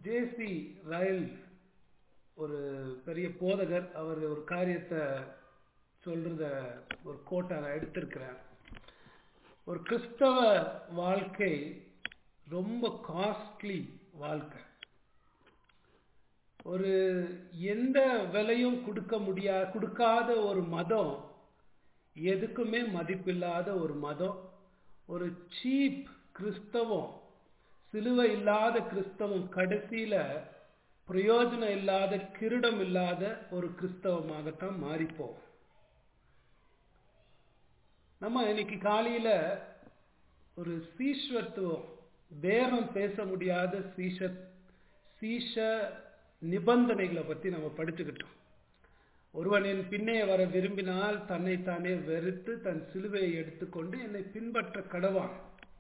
ஜேசி ரயில் ஒரு பெரிய போதகர் அவர் ஒரு காரியத்தை சொல்றத ஒரு கோட்டை நான் எடுத்திருக்கிறேன் ஒரு கிறிஸ்தவ வாழ்க்கை ரொம்ப காஸ்ட்லி வாழ்க்கை ஒரு எந்த விலையும் கொடுக்க முடியா கொடுக்காத ஒரு மதம் எதுக்குமே மதிப்பில்லாத ஒரு மதம் ஒரு சீப் கிறிஸ்தவம் சிலுவை இல்லாத கிறிஸ்தவம் கடைசியில பிரயோஜனம் இல்லாத கிரீடம் இல்லாத ஒரு கிறிஸ்தவமாகத்தான் மாறிப்போம் நம்ம இன்னைக்கு காலையில ஒரு சீஸ்வத்துவம் பேரம் பேச முடியாத சீஷ சீஷ நிபந்தனைகளை பத்தி நம்ம படிச்சுக்கிட்டோம் ஒருவன் என் பின்னே வர விரும்பினால் தன்னைத்தானே வெறுத்து தன் சிலுவையை எடுத்துக்கொண்டு என்னை பின்பற்ற கடவான்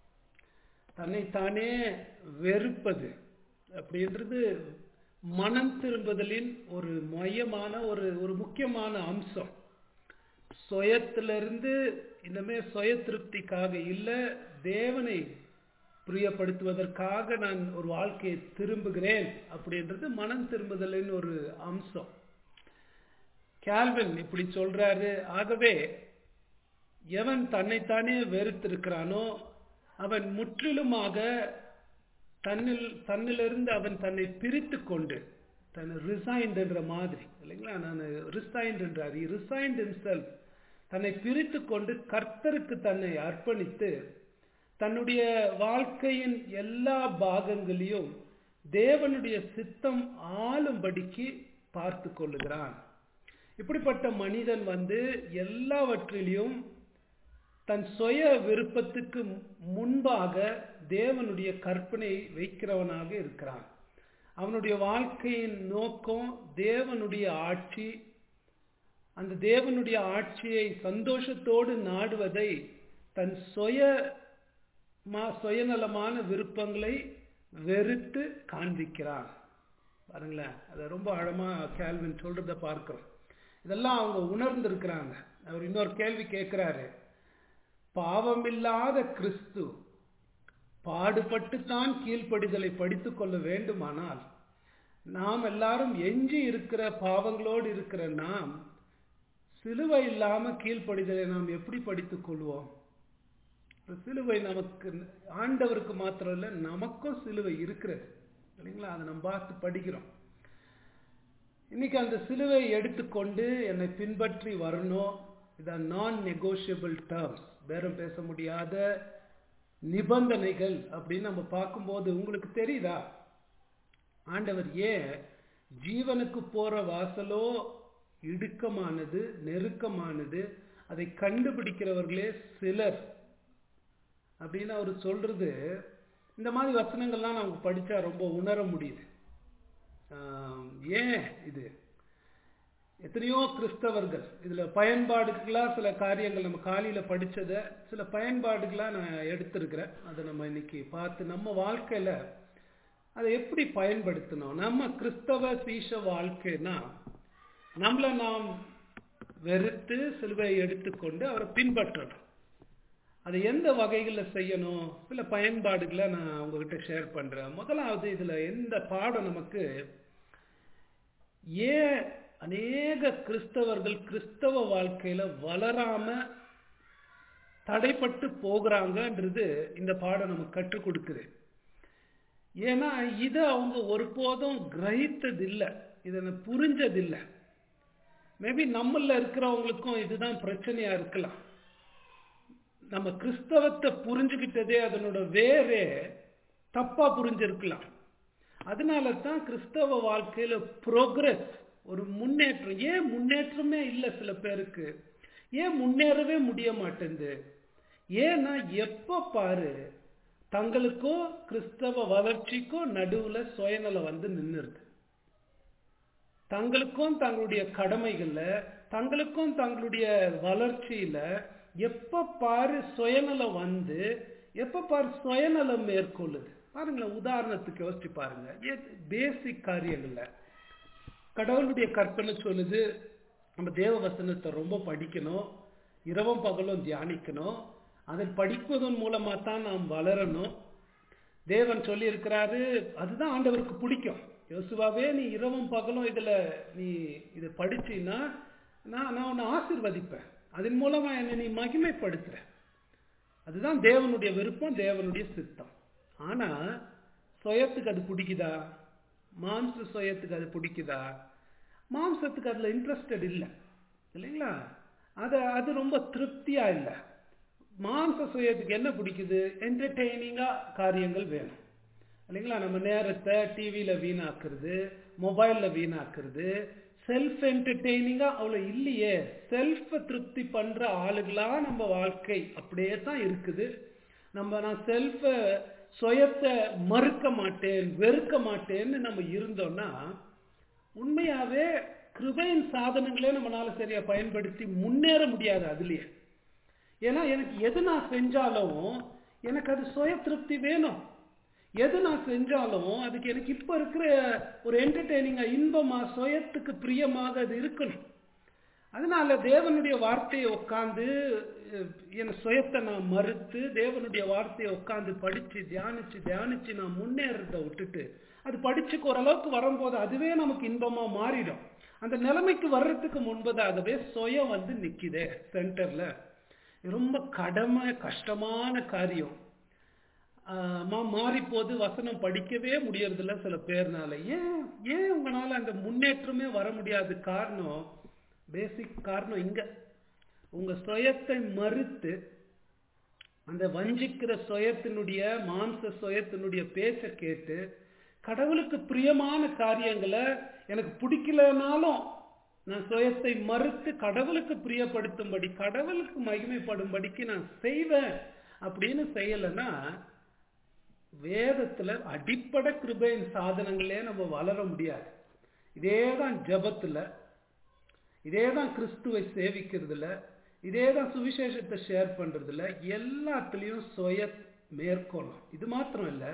தன்னைத்தானே வெறுப்பது அப்படின்றது மனம் திரும்புதலின் ஒரு மையமான ஒரு ஒரு முக்கியமான அம்சம் சுயத்திலிருந்து இனிமே சுய திருப்திக்காக இல்ல தேவனை பிரியப்படுத்துவதற்காக நான் ஒரு வாழ்க்கையை திரும்புகிறேன் அப்படின்றது மனம் திரும்புதலின் ஒரு அம்சம் கேல்வின் இப்படி சொல்றாரு ஆகவே எவன் தன்னைத்தானே வெறுத்திருக்கிறானோ அவன் முற்றிலுமாக தன்னில் தன்னிலிருந்து அவன் தன்னை பிரித்து கொண்டு தன்னை ரிசைன்ட் என்ற மாதிரி இல்லைங்களா நான் ரிசைன்ட் என்றார் ரிசைன்ட் இன்செல்ஃப் தன்னை பிரித்து கொண்டு கர்த்தருக்கு தன்னை அர்ப்பணித்து தன்னுடைய வாழ்க்கையின் எல்லா பாகங்களையும் தேவனுடைய சித்தம் ஆளும்படிக்கு பார்த்து கொள்ளுகிறான் இப்படிப்பட்ட மனிதன் வந்து எல்லாவற்றிலையும் தன் சுய விருப்பத்துக்கு முன்பாக தேவனுடைய கற்பனை வைக்கிறவனாக இருக்கிறான் அவனுடைய வாழ்க்கையின் நோக்கம் தேவனுடைய ஆட்சி அந்த தேவனுடைய ஆட்சியை சந்தோஷத்தோடு நாடுவதை தன் சுய சுயநலமான விருப்பங்களை வெறுத்து காண்பிக்கிறான் பாருங்களேன் அதை ரொம்ப ஆழமா கேள்வின் சொல்றத பார்க்கிறோம் இதெல்லாம் அவங்க உணர்ந்திருக்கிறாங்க அவர் இன்னொரு கேள்வி கேட்கிறாரு பாவமில்லாத கிறிஸ்து பாடுபட்டுத்தான் கீழ்ப்படிதலை படித்துக் கொள்ள வேண்டுமானால் நாம் எல்லாரும் எஞ்சி இருக்கிற பாவங்களோடு இருக்கிற நாம் சிலுவை இல்லாம கீழ்ப்படிதலை நாம் எப்படி படித்துக் கொள்வோம் சிலுவை நமக்கு ஆண்டவருக்கு மாத்திரம் இல்ல நமக்கும் சிலுவை இருக்கிறது இல்லைங்களா அதை நம்ம பார்த்து படிக்கிறோம் இன்னைக்கு அந்த சிலுவை எடுத்துக்கொண்டு என்னை பின்பற்றி வரணும் இதான் நான் நெகோசியபிள் டேர்ம்ஸ் பேரம் பேச முடியாத நிபந்தனைகள் அப்படின்னு நம்ம பார்க்கும்போது உங்களுக்கு தெரியுதா ஆண்டவர் ஏன் ஜீவனுக்கு போற வாசலோ இடுக்கமானது நெருக்கமானது அதை கண்டுபிடிக்கிறவர்களே சிலர் அப்படின்னு அவர் சொல்றது இந்த மாதிரி வசனங்கள்லாம் நமக்கு படிச்சா ரொம்ப உணர முடியுது ஏன் இது எத்தனையோ கிறிஸ்தவர்கள் இதுல பயன்பாடுகளா சில காரியங்கள் நம்ம காலையில படிச்சத சில பயன்பாடுகளா நான் எடுத்திருக்கிறேன் அதை நம்ம இன்னைக்கு பார்த்து நம்ம வாழ்க்கையில அதை எப்படி பயன்படுத்தணும் நம்ம கிறிஸ்தவ சீஷ வாழ்க்கைனா நம்மளை நாம் வெறுத்து சிலுவையை எடுத்துக்கொண்டு அவரை பின்பற்றணும் அதை எந்த வகைகளில் செய்யணும் சில பயன்பாடுகளை நான் உங்ககிட்ட ஷேர் பண்றேன் முதலாவது இதுல எந்த பாடம் நமக்கு ஏன் அநேக கிறிஸ்தவர்கள் கிறிஸ்தவ வாழ்க்கையில வளராம தடைப்பட்டு போகிறாங்கன்றது இந்த பாடம் நமக்கு கற்றுக் கொடுக்குது ஏன்னா இதை அவங்க ஒருபோதும் கிரகித்தது இல்லை இதை புரிஞ்சதில்லை மேபி நம்மள இருக்கிறவங்களுக்கும் இதுதான் பிரச்சனையா இருக்கலாம் நம்ம கிறிஸ்தவத்தை புரிஞ்சுக்கிட்டதே அதனோட வேறே தப்பா புரிஞ்சிருக்கலாம் அதனால தான் கிறிஸ்தவ வாழ்க்கையில ப்ரோக்ரஸ் ஒரு முன்னேற்றம் ஏன் முன்னேற்றமே இல்லை சில பேருக்கு ஏன் முன்னேறவே முடிய மாட்டேங்குது ஏன்னா எப்ப பாரு தங்களுக்கோ கிறிஸ்தவ வளர்ச்சிக்கோ நடுவுல சுயநலம் வந்து நின்றுருது தங்களுக்கும் தங்களுடைய கடமைகள்ல தங்களுக்கும் தங்களுடைய வளர்ச்சியில எப்ப பாரு சுயநலம் வந்து எப்ப பாரு சுயநலம் மேற்கொள்ளுது பாருங்களேன் உதாரணத்துக்கு யோசிச்சு பாருங்க பேசிக் காரியங்கள்ல கடவுளுடைய கற்பனை சொல்லுது நம்ம தேவ வசனத்தை ரொம்ப படிக்கணும் இரவும் பகலும் தியானிக்கணும் அதை படிப்பதன் மூலமா தான் நாம் வளரணும் தேவன் சொல்லி இருக்கிறாரு அதுதான் ஆண்டவருக்கு பிடிக்கும் யோசுவாவே நீ இரவும் பகலும் இதுல நீ இதை படிச்சீன்னா நான் நான் உன்னை ஆசிர்வதிப்பேன் அதன் மூலமா என்னை நீ மகிமைப்படுத்துற அதுதான் தேவனுடைய விருப்பம் தேவனுடைய சித்தம் ஆனா சுயத்துக்கு அது பிடிக்குதா மாம்ச சுயத்துக்கு அது பிடிக்குதா மாம்சத்துக்கு அதுல இன்ட்ரெஸ்டட் இல்லை இல்லைங்களா அது அது ரொம்ப திருப்தியா இல்லை மாம்ச சுயத்துக்கு என்ன பிடிக்குது என்டர்டெய்னிங்கா காரியங்கள் வேணும் இல்லைங்களா நம்ம நேரத்தை டிவியில வீணாக்குறது மொபைல்ல வீணாக்குறது செல்ஃப் என்டர்டெய்னிங்கா அவ்வளோ இல்லையே செல்ஃப் திருப்தி பண்ற ஆளுகளா நம்ம வாழ்க்கை அப்படியே தான் இருக்குது நம்ம நான் செல்ஃப சுயத்தை மறுக்க மாட்டேன் வெறுக்க மாட்டேன்னு நம்ம இருந்தோம்னா உண்மையாவே கிருபையின் சாதனங்களே நம்மளால சரியா பயன்படுத்தி முன்னேற முடியாது அதுலயே ஏன்னா எனக்கு எது நான் செஞ்சாலும் எனக்கு அது சுய திருப்தி வேணும் எது நான் செஞ்சாலும் அதுக்கு எனக்கு இப்ப இருக்கிற ஒரு என்டர்டெய்னிங்கா இன்பமா சுயத்துக்கு பிரியமாக அது இருக்கணும் அதனால தேவனுடைய வார்த்தையை உட்காந்து என் சுயத்தை நான் மறுத்து தேவனுடைய வார்த்தையை உட்காந்து படிச்சு தியானிச்சு தியானிச்சு நான் முன்னேறத விட்டுட்டு அது படிச்சுக்கு ஓரளவுக்கு வரும்போது அதுவே நமக்கு இன்பமா மாறிடும் அந்த நிலைமைக்கு வர்றதுக்கு முன்பதாகவே சுயம் வந்து நிக்குதே சென்டர்ல ரொம்ப கடமை கஷ்டமான காரியம் மாறி போது வசனம் படிக்கவே முடியறதில்ல சில பேர்னால ஏன் ஏன் உங்களால அந்த முன்னேற்றமே வர முடியாது காரணம் பேசிக் காரணம் இங்க உங்க சுயத்தை மறுத்து அந்த வஞ்சிக்கிற சுயத்தினுடைய மாம்ச சுயத்தினுடைய பேச்ச கேட்டு கடவுளுக்கு பிரியமான காரியங்களை எனக்கு பிடிக்கலனாலும் நான் சுயத்தை மறுத்து கடவுளுக்கு பிரியப்படுத்தும்படி கடவுளுக்கு மகிமைப்படும்படிக்கு நான் செய்வேன் அப்படின்னு செய்யலைன்னா வேதத்துல அடிப்படை கிருபையின் சாதனங்களே நம்ம வளர முடியாது இதேதான் ஜபத்துல இதேதான் கிறிஸ்துவை சேவிக்கிறதுல இதேதான் சுவிசேஷத்தை ஷேர் பண்றதுல எல்லாத்துலயும் சுய மேற்கொள்ளும் இது மாத்திரம் இல்ல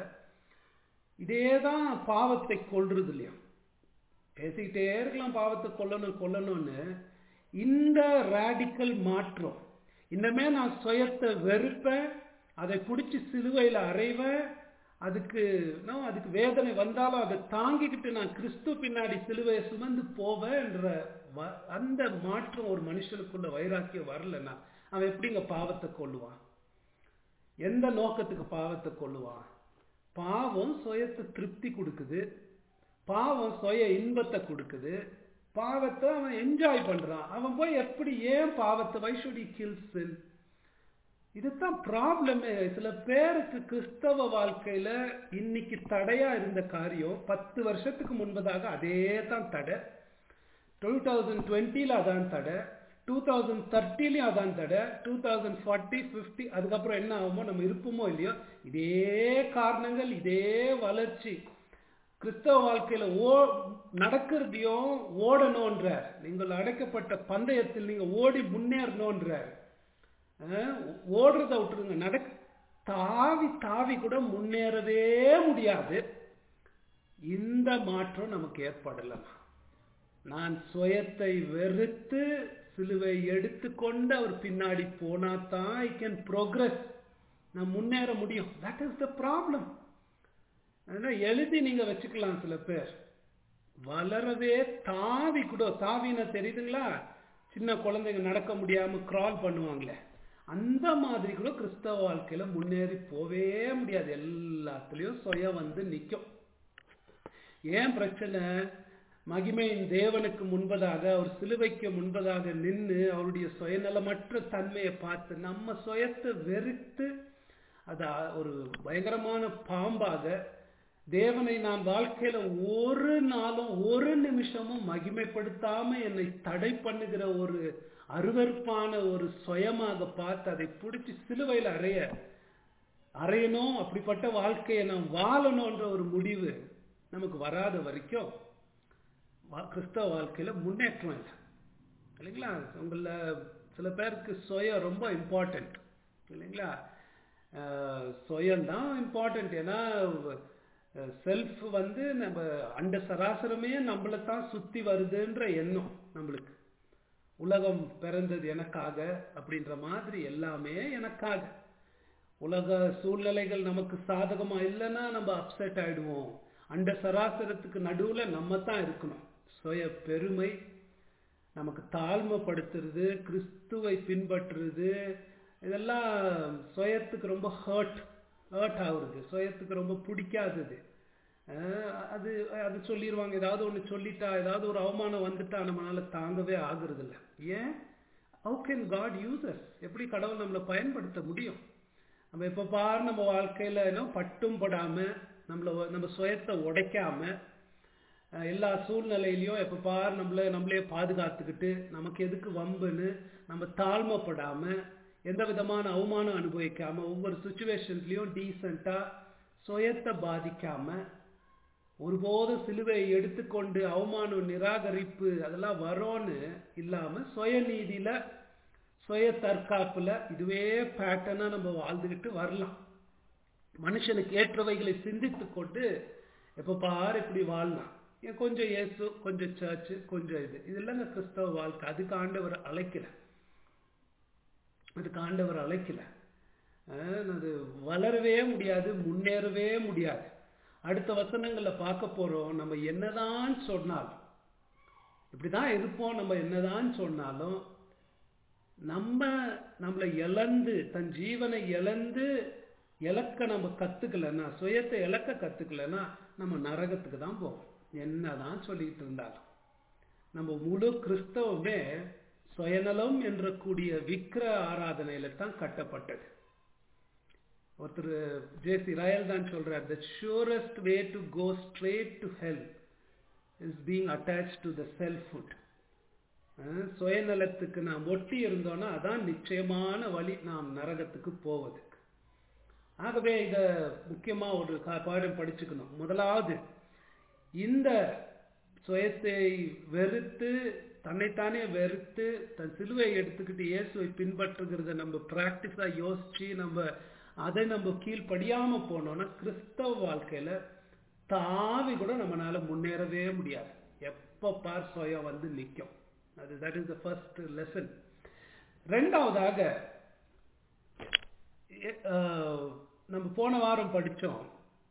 இதேதான் பாவத்தை கொள்றது இல்லையா பேசிக்கிட்டே இருக்கலாம் பாவத்தை கொல்லணும் கொல்லணும்னு இந்த ரேடிக்கல் மாற்றம் இன்னமே நான் சுயத்தை வெறுப்பேன் அதை பிடிச்சி சிலுவையில் அறைவேன் அதுக்கு நான் அதுக்கு வேதனை வந்தாலும் அதை தாங்கிக்கிட்டு நான் கிறிஸ்து பின்னாடி சிலுவையை சுமந்து போவேன்ற அந்த மாற்றம் ஒரு மனுஷனுக்குள்ள வைராக்கியம் வரலன்னா அவன் எப்படிங்க பாவத்தை கொள்ளுவான் எந்த நோக்கத்துக்கு பாவத்தை கொள்ளுவான் பாவம் சுயத்தை திருப்தி கொடுக்குது பாவம் சுய இன்பத்தை கொடுக்குது பாவத்தை அவன் என்ஜாய் பண்றான் அவன் போய் எப்படி ஏன் பாவத்தை வைஷுடி கில்ஸ் இதுதான் ப்ராப்ளமே சில பேருக்கு கிறிஸ்தவ வாழ்க்கையில இன்னைக்கு தடையா இருந்த காரியம் பத்து வருஷத்துக்கு முன்பதாக அதே தான் தடை டூ தௌசண்ட் டுவெண்ட்டில அதான் தடை டூ தௌசண்ட் தேர்ட்டிலையும் அதான் தடை டூ தௌசண்ட் ஃபார்ட்டி ஃபிஃப்டி அதுக்கப்புறம் என்ன ஆகுமோ நம்ம இருப்போமோ இல்லையோ இதே காரணங்கள் இதே வளர்ச்சி கிறிஸ்தவ வாழ்க்கையில ஓ நடக்கிறதையும் ஓடணும்ன்ற நீங்கள் அடைக்கப்பட்ட பந்தயத்தில் நீங்க ஓடி முன்னேறணும்ன்ற ஓடுறத விட்டுருங்க நடக்க தாவி தாவி கூட முன்னேறவே முடியாது இந்த மாற்றம் நமக்கு ஏற்படலாம் நான் சுயத்தை வெறுத்து சிலுவை எடுத்துக்கொண்டு அவர் பின்னாடி போனா தான் ஐ கேன் ப்ரோக்ரஸ் நான் முன்னேற முடியும் தட் இஸ் த ப்ராப்ளம் எழுதி நீங்க வச்சுக்கலாம் சில பேர் வளரவே தாவி கூட தாவின தெரியுதுங்களா சின்ன குழந்தைங்க நடக்க முடியாம கிரால் பண்ணுவாங்களே அந்த மாதிரி கூட கிறிஸ்தவ வாழ்க்கையில முன்னேறி போவே முடியாது எல்லாத்துலயும் சுய வந்து நிக்கும் ஏன் பிரச்சனை மகிமையின் தேவனுக்கு முன்பதாக அவர் சிலுவைக்கு முன்பதாக நின்று அவருடைய சுயநலமற்ற தன்மையை பார்த்து நம்ம சுயத்தை வெறுத்து அது ஒரு பயங்கரமான பாம்பாக தேவனை நான் வாழ்க்கையில ஒரு நாளும் ஒரு நிமிஷமும் மகிமைப்படுத்தாம என்னை தடை பண்ணுகிற ஒரு அருவறுப்பான ஒரு சுயமாக பார்த்து அதை பிடிச்சி சிலுவையில் அறைய அறையணும் அப்படிப்பட்ட வாழ்க்கையை நாம் வாழணும்ன்ற ஒரு முடிவு நமக்கு வராத வரைக்கும் கிறிஸ்தவ வாழ்க்கையில முன்னேற்றம் இல்லை இல்லைங்களா உங்கள சில பேருக்கு சுயம் ரொம்ப இம்பார்ட்டன்ட் இல்லைங்களா சுயம்தான் இம்பார்ட்டன்ட் ஏன்னா செல்ஃப் வந்து நம்ம அண்ட சராசரமே நம்மளை தான் சுத்தி வருதுன்ற எண்ணம் நம்மளுக்கு உலகம் பிறந்தது எனக்காக அப்படின்ற மாதிரி எல்லாமே எனக்காக உலக சூழ்நிலைகள் நமக்கு சாதகமா இல்லைன்னா நம்ம அப்செட் ஆயிடுவோம் அந்த சராசரத்துக்கு நடுவுல நம்ம தான் இருக்கணும் சுய பெருமை நமக்கு தாழ்மைப்படுத்துறது கிறிஸ்துவை பின்பற்றுறது இதெல்லாம் சுயத்துக்கு ரொம்ப ஹர்ட் ஹர்ட் ஆகுறது சுயத்துக்கு ரொம்ப பிடிக்காதது அஹ் அது அது சொல்லிடுவாங்க ஏதாவது ஒன்று சொல்லிட்டா ஏதாவது ஒரு அவமானம் வந்துட்டா நம்மளால தாங்கவே ஆகுறது இல்ல ஏன் ஹவு கேன் காட் யூசஸ் எப்படி கடவுள் நம்மளை பயன்படுத்த முடியும் நம்ம எப்ப பாரு நம்ம வாழ்க்கையில என்ன பட்டும் படாம நம்மள நம்ம சுயத்தை உடைக்காம அஹ் எல்லா சூழ்நிலையிலையும் எப்ப பாரு நம்மள நம்மளே பாதுகாத்துக்கிட்டு நமக்கு எதுக்கு வம்புன்னு நம்ம தாழ்மைப்படாம எந்த விதமான அவமானம் அனுபவிக்காம ஒவ்வொரு சுச்சுவேஷன்லயும் டீசெண்டா சுயத்தை பாதிக்காம ஒருபோதும் சிலுவையை எடுத்துக்கொண்டு அவமானம் நிராகரிப்பு அதெல்லாம் வரோன்னு இல்லாம சுயநீதியில சுய தற்காப்புல இதுவே பேட்டர்னா நம்ம வாழ்ந்துகிட்டு வரலாம் மனுஷனுக்கு ஏற்றவைகளை சிந்தித்து கொண்டு எப்ப பாரு இப்படி வாழலாம் ஏன் கொஞ்சம் இயேசு கொஞ்சம் சர்ச்சு கொஞ்சம் இது இதெல்லாம் கிறிஸ்தவ வாழ்க்கை அதுக்கு ஆண்டவர் அழைக்கல அதுக்கு ஆண்டவர் அழைக்கல அஹ் அது வளரவே முடியாது முன்னேறவே முடியாது அடுத்த வசனங்கள்ல பார்க்க போறோம் நம்ம என்னதான் சொன்னாலும் இப்படிதான் இருப்போம் நம்ம என்னதான் சொன்னாலும் நம்ம நம்மளை இழந்து தன் ஜீவனை இழந்து இழக்க நம்ம கத்துக்கலன்னா சுயத்தை இழக்க கத்துக்கலன்னா நம்ம நரகத்துக்கு தான் போவோம் என்னதான் சொல்லிட்டு இருந்தாலும் நம்ம முழு கிறிஸ்தவமே சுயநலம் என்ற கூடிய விக்கிர ஆராதனையில தான் கட்டப்பட்டது ஒருத்தர் ஜேசி ராயல் தான் சொல்றார் the surest way to go straight to hell is being attached to the selfhood சுயநலத்துக்கு நாம் ஒட்டி இருந்தோம்னா அதான் நிச்சயமான வழி நாம் நரகத்துக்கு போவதுக்கு ஆகவே இத முக்கியமா ஒரு கா- பாடம் படிச்சுக்கணும் முதலாவது இந்த சுயத்தை வெறுத்து தன்னைத்தானே வெறுத்து தன் சிலுவையை எடுத்துக்கிட்டு இயேசுவை பின்பற்றுகிறத நம்ம பிராக்டிஸா யோசிச்சு நம்ம அதை நம்ம கீழ்ப்படியாம போனோம்னா கிறிஸ்தவ வாழ்க்கையில தாவி கூட நம்மளால முன்னேறவே முடியாது எப்ப பார் சுயம் வந்து நிக்கும் அது that is the first lesson ரெண்டாவதாக எ- ஆஹ், நம்ம போன வாரம் படிச்சோம்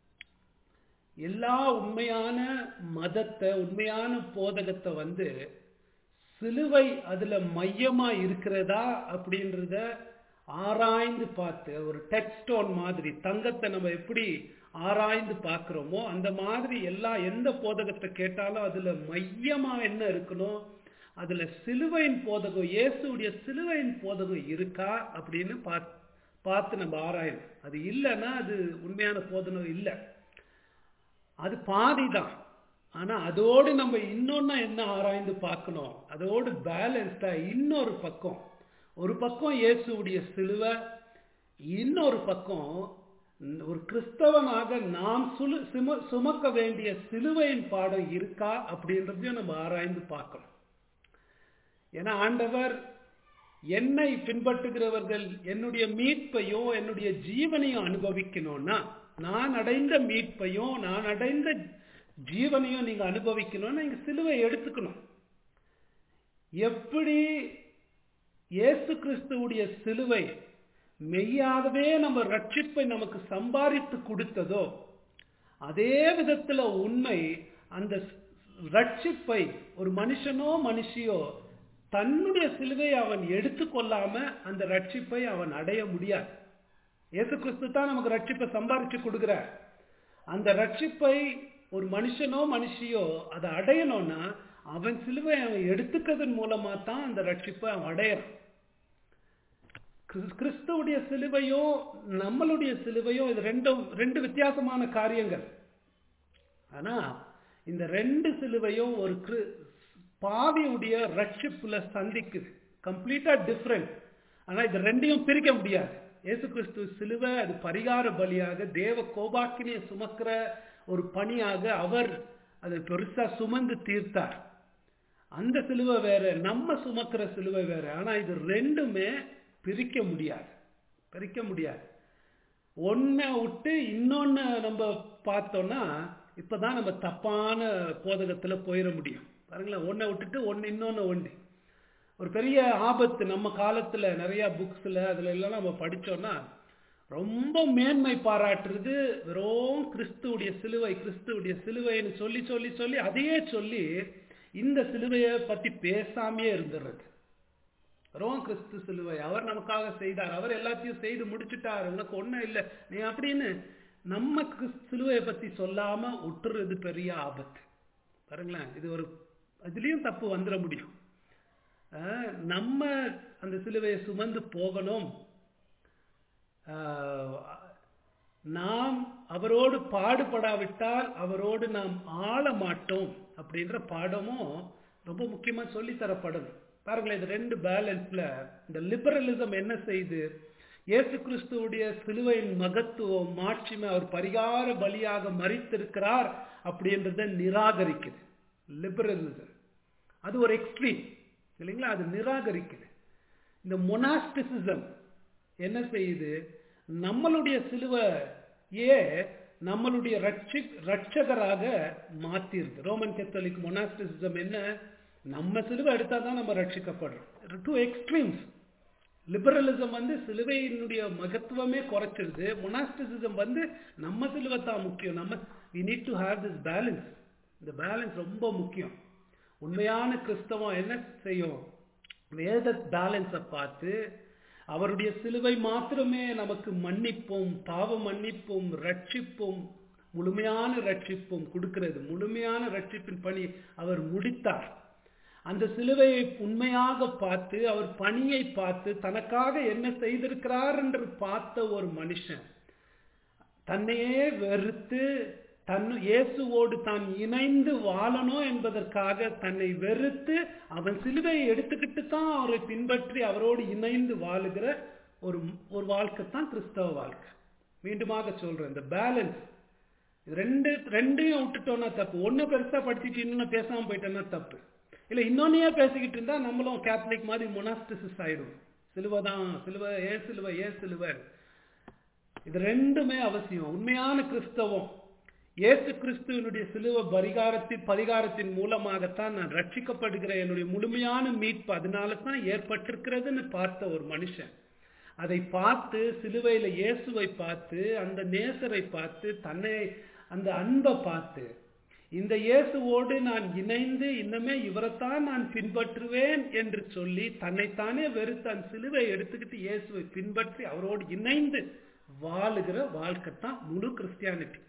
எல்லா உண்மையான மதத்தை உண்மையான போதகத்தை வந்து சிலுவை அதுல மையமா இருக்கிறதா அப்படின்றத ஆராய்ந்து பார்த்து ஒரு டெக்ஸ்டோன் மாதிரி தங்கத்தை நம்ம எப்படி ஆராய்ந்து பார்க்கிறோமோ அந்த மாதிரி எல்லா எந்த போதகத்தை கேட்டாலும் அதுல மையமா என்ன இருக்கணும் அதுல சிலுவையின் போதகம் இயேசுடைய சிலுவையின் போதகம் இருக்கா அப்படின்னு பார்த்து பார்த்து நம்ம ஆராயணும் அது இல்லைன்னா அது உண்மையான போதனம் இல்லை அது பாதி தான் ஆனா அதோடு நம்ம இன்னொன்னு என்ன ஆராய்ந்து பார்க்கணும் அதோடு பேலன்ஸ்டா இன்னொரு பக்கம் ஒரு பக்கம் இயேசுடைய சிலுவை இன்னொரு பக்கம் ஒரு கிறிஸ்தவனாக நாம் சுலு சும சுமக்க வேண்டிய சிலுவையின் பாடம் இருக்கா அப்படின்றதையும் நம்ம ஆராய்ந்து பார்க்கணும் ஏன்னா ஆண்டவர் என்னை பின்பற்றுகிறவர்கள் என்னுடைய மீட்பையும் என்னுடைய ஜீவனையும் அனுபவிக்கணும்னா நான் அடைந்த மீட்பையும் நான் அடைந்த ஜீவனையும் நீங்க அனுபவிக்கணும்னா நீங்க சிலுவை எடுத்துக்கணும் எப்படி இயேசு கிறிஸ்துவுடைய சிலுவை மெய்யாகவே நம்ம ரட்சிப்பை நமக்கு சம்பாதித்து கொடுத்ததோ அதே விதத்துல உண்மை அந்த ரட்சிப்பை ஒரு மனுஷனோ மனுஷியோ தன்னுடைய சிலுவையை அவன் எடுத்துக்கொள்ளாம அந்த ரட்சிப்பை அவன் அடைய முடியாது இயேசு கிறிஸ்து தான் நமக்கு ரட்சிப்பை சம்பாதிச்சு கொடுக்கிறார் அந்த ரட்சிப்பை ஒரு மனுஷனோ மனுஷியோ அதை அடையணும்னா அவன் சிலுவை அவன் எடுத்துக்கிறதன் மூலமா தான் அந்த ரட்சிப்பை அவன் அடையறான் கிறிஸ்- கிறிஸ்துவுடைய சிலுவையோ நம்மளுடைய சிலுவையோ இது ரெண்டும் ரெண்டு வித்தியாசமான காரியங்கள் ஆனா இந்த ரெண்டு சிலுவையும் ஒரு கிரு- பாவியுடைய ரட்சிப்புல சந்திக்குது கம்ப்ளீட்டா டிஃப்ரெண்ட் ஆனா இது ரெண்டையும் பிரிக்க முடியாது இயேசு கிறிஸ்து சிலுவை அது பரிகார பலியாக தேவ கோபாக்கினியை சுமக்கிற ஒரு பணியாக அவர் அதை பெருசா சுமந்து தீர்த்தார் அந்த சிலுவை வேற நம்ம சுமக்கிற சிலுவை வேற ஆனா இது ரெண்டுமே பிரிக்க முடியாது பிரிக்க முடியாது ஒன்ன விட்டு இன்னொன்னு நம்ம பார்த்தோம்னா இப்பதான் நம்ம தப்பான போதகத்துல போயிட முடியும் பாருங்களேன் ஒன்னை விட்டுட்டு ஒன்னு இன்னொன்னு ஒன்று ஒரு பெரிய ஆபத்து நம்ம காலத்துல நிறைய புக்ஸ்ல அதுல எல்லாம் நம்ம படிச்சோம்னா ரொம்ப மேன்மை பாராட்டுறது வெறும் கிறிஸ்துவுடைய சிலுவை கிறிஸ்துவுடைய சிலுவைன்னு சொல்லி சொல்லி சொல்லி அதையே சொல்லி இந்த சிலுவையை பத்தி பேசாமையே இருந்துடுறது வெறும் கிறிஸ்து சிலுவை அவர் நமக்காக செய்தார் அவர் எல்லாத்தையும் செய்து முடிச்சுட்டார் உனக்கு ஒண்ணும் இல்லை நீ அப்படின்னு நம்ம கிறிஸ்து சிலுவையை பத்தி சொல்லாம விட்டுறது பெரிய ஆபத்து பாருங்களேன் இது ஒரு இதுலயும் தப்பு வந்துட முடியும் அஹ் நம்ம அந்த சிலுவையை சுமந்து போகணும் ஆஹ் நாம் அவரோடு பாடுபடாவிட்டால் அவரோடு நாம் ஆள மாட்டோம் அப்படின்ற பாடமும் ரொம்ப முக்கியமா சொல்லி தரப்படணும் பாருங்களேன் இது ரெண்டு பேலன்ஸ்ல இந்த லிபரலிசம் என்ன செய்யுது இயேசு கிறிஸ்துவுடைய சிலுவையின் மகத்துவம் மாட்சிமை அவர் பரிகார பலியாக மறித்திருக்கிறார் அப்படின்றத நிராகரிக்குது லிபரலிசம் அது ஒரு எக்ஸ்ட்ரீம் இல்லைங்களா அது நிராகரிக்குது இந்த மொனாஸ்டிசிசம் என்ன செய்யுது நம்மளுடைய சிலுவையே நம்மளுடைய ரட்சி ரட்சகராக மாத்திருது ரோமன் கத்தோலிக் மொனாஸ்டிசிசம் என்ன நம்ம சிலுவை எடுத்தா தான் நம்ம ரட்சிக்கப்படுறோம் டூ எக்ஸ்ட்ரீம்ஸ் லிபரலிசம் வந்து சிலுவையினுடைய மகத்துவமே குறைச்சிருது மொனாஸ்டிசிசம் வந்து நம்ம சிலுவை தான் முக்கியம் நம்ம we need to have this balance இந்த பேலன்ஸ் ரொம்ப முக்கியம் உண்மையான கிறிஸ்தவம் என்ன செய்யும் வேத பேலன்ஸை பார்த்து அவருடைய சிலுவை மாத்திரமே நமக்கு மன்னிப்பும் பாவ மன்னிப்பும் ரட்சிப்பும் முழுமையான ரட்சிப்பும் கொடுக்கிறது முழுமையான ரட்சிப்பின் பணி அவர் முடித்தார் அந்த சிலுவையை உண்மையாக பார்த்து அவர் பணியை பார்த்து தனக்காக என்ன செய்திருக்கிறார் என்று பார்த்த ஒரு மனுஷன் தன்னையே வெறுத்து தன் இயேசுவோடு தான் இணைந்து வாழணும் என்பதற்காக தன்னை வெறுத்து அவன் சிலுவையை எடுத்துக்கிட்டு தான் அவரை பின்பற்றி அவரோடு இணைந்து வாழுகிற ஒரு ஒரு வாழ்க்கை தான் கிறிஸ்தவ வாழ்க்கை மீண்டுமாக சொல்றேன் இந்த பேலன்ஸ் ரெண்டு ரெண்டையும் விட்டுட்டோம்னா தப்பு ஒன்னு பெருசா படிச்சுட்டு இன்னொன்னு பேசாம போயிட்டோம்னா தப்பு இல்ல இன்னொன்னையே பேசிக்கிட்டு இருந்தா நம்மளும் கேத்தலிக் மாதிரி மொனாஸ்டிசிஸ் ஆயிடும் சிலுவை தான் சிலுவை ஏ சிலுவை ஏ சிலுவை இது ரெண்டுமே அவசியம் உண்மையான கிறிஸ்தவம் இயேசு கிறிஸ்துவனுடைய சிலுவ பரிகாரத்தின் பரிகாரத்தின் மூலமாகத்தான் நான் ரட்சிக்கப்படுகிறேன் என்னுடைய முழுமையான மீட்பு அதனால தான் ஏற்பட்டிருக்கிறதுன்னு பார்த்த ஒரு மனுஷன் அதை பார்த்து சிலுவையில இயேசுவை பார்த்து அந்த நேசரை பார்த்து தன்னை அந்த அன்பை பார்த்து இந்த இயேசுவோடு நான் இணைந்து இன்னமே இவரைத்தான் நான் பின்பற்றுவேன் என்று சொல்லி தன்னைத்தானே வெறுத்து அந்த சிலுவை எடுத்துக்கிட்டு இயேசுவை பின்பற்றி அவரோடு இணைந்து வாழுகிற வாழ்க்கை தான் முழு கிறிஸ்டியானிட்டி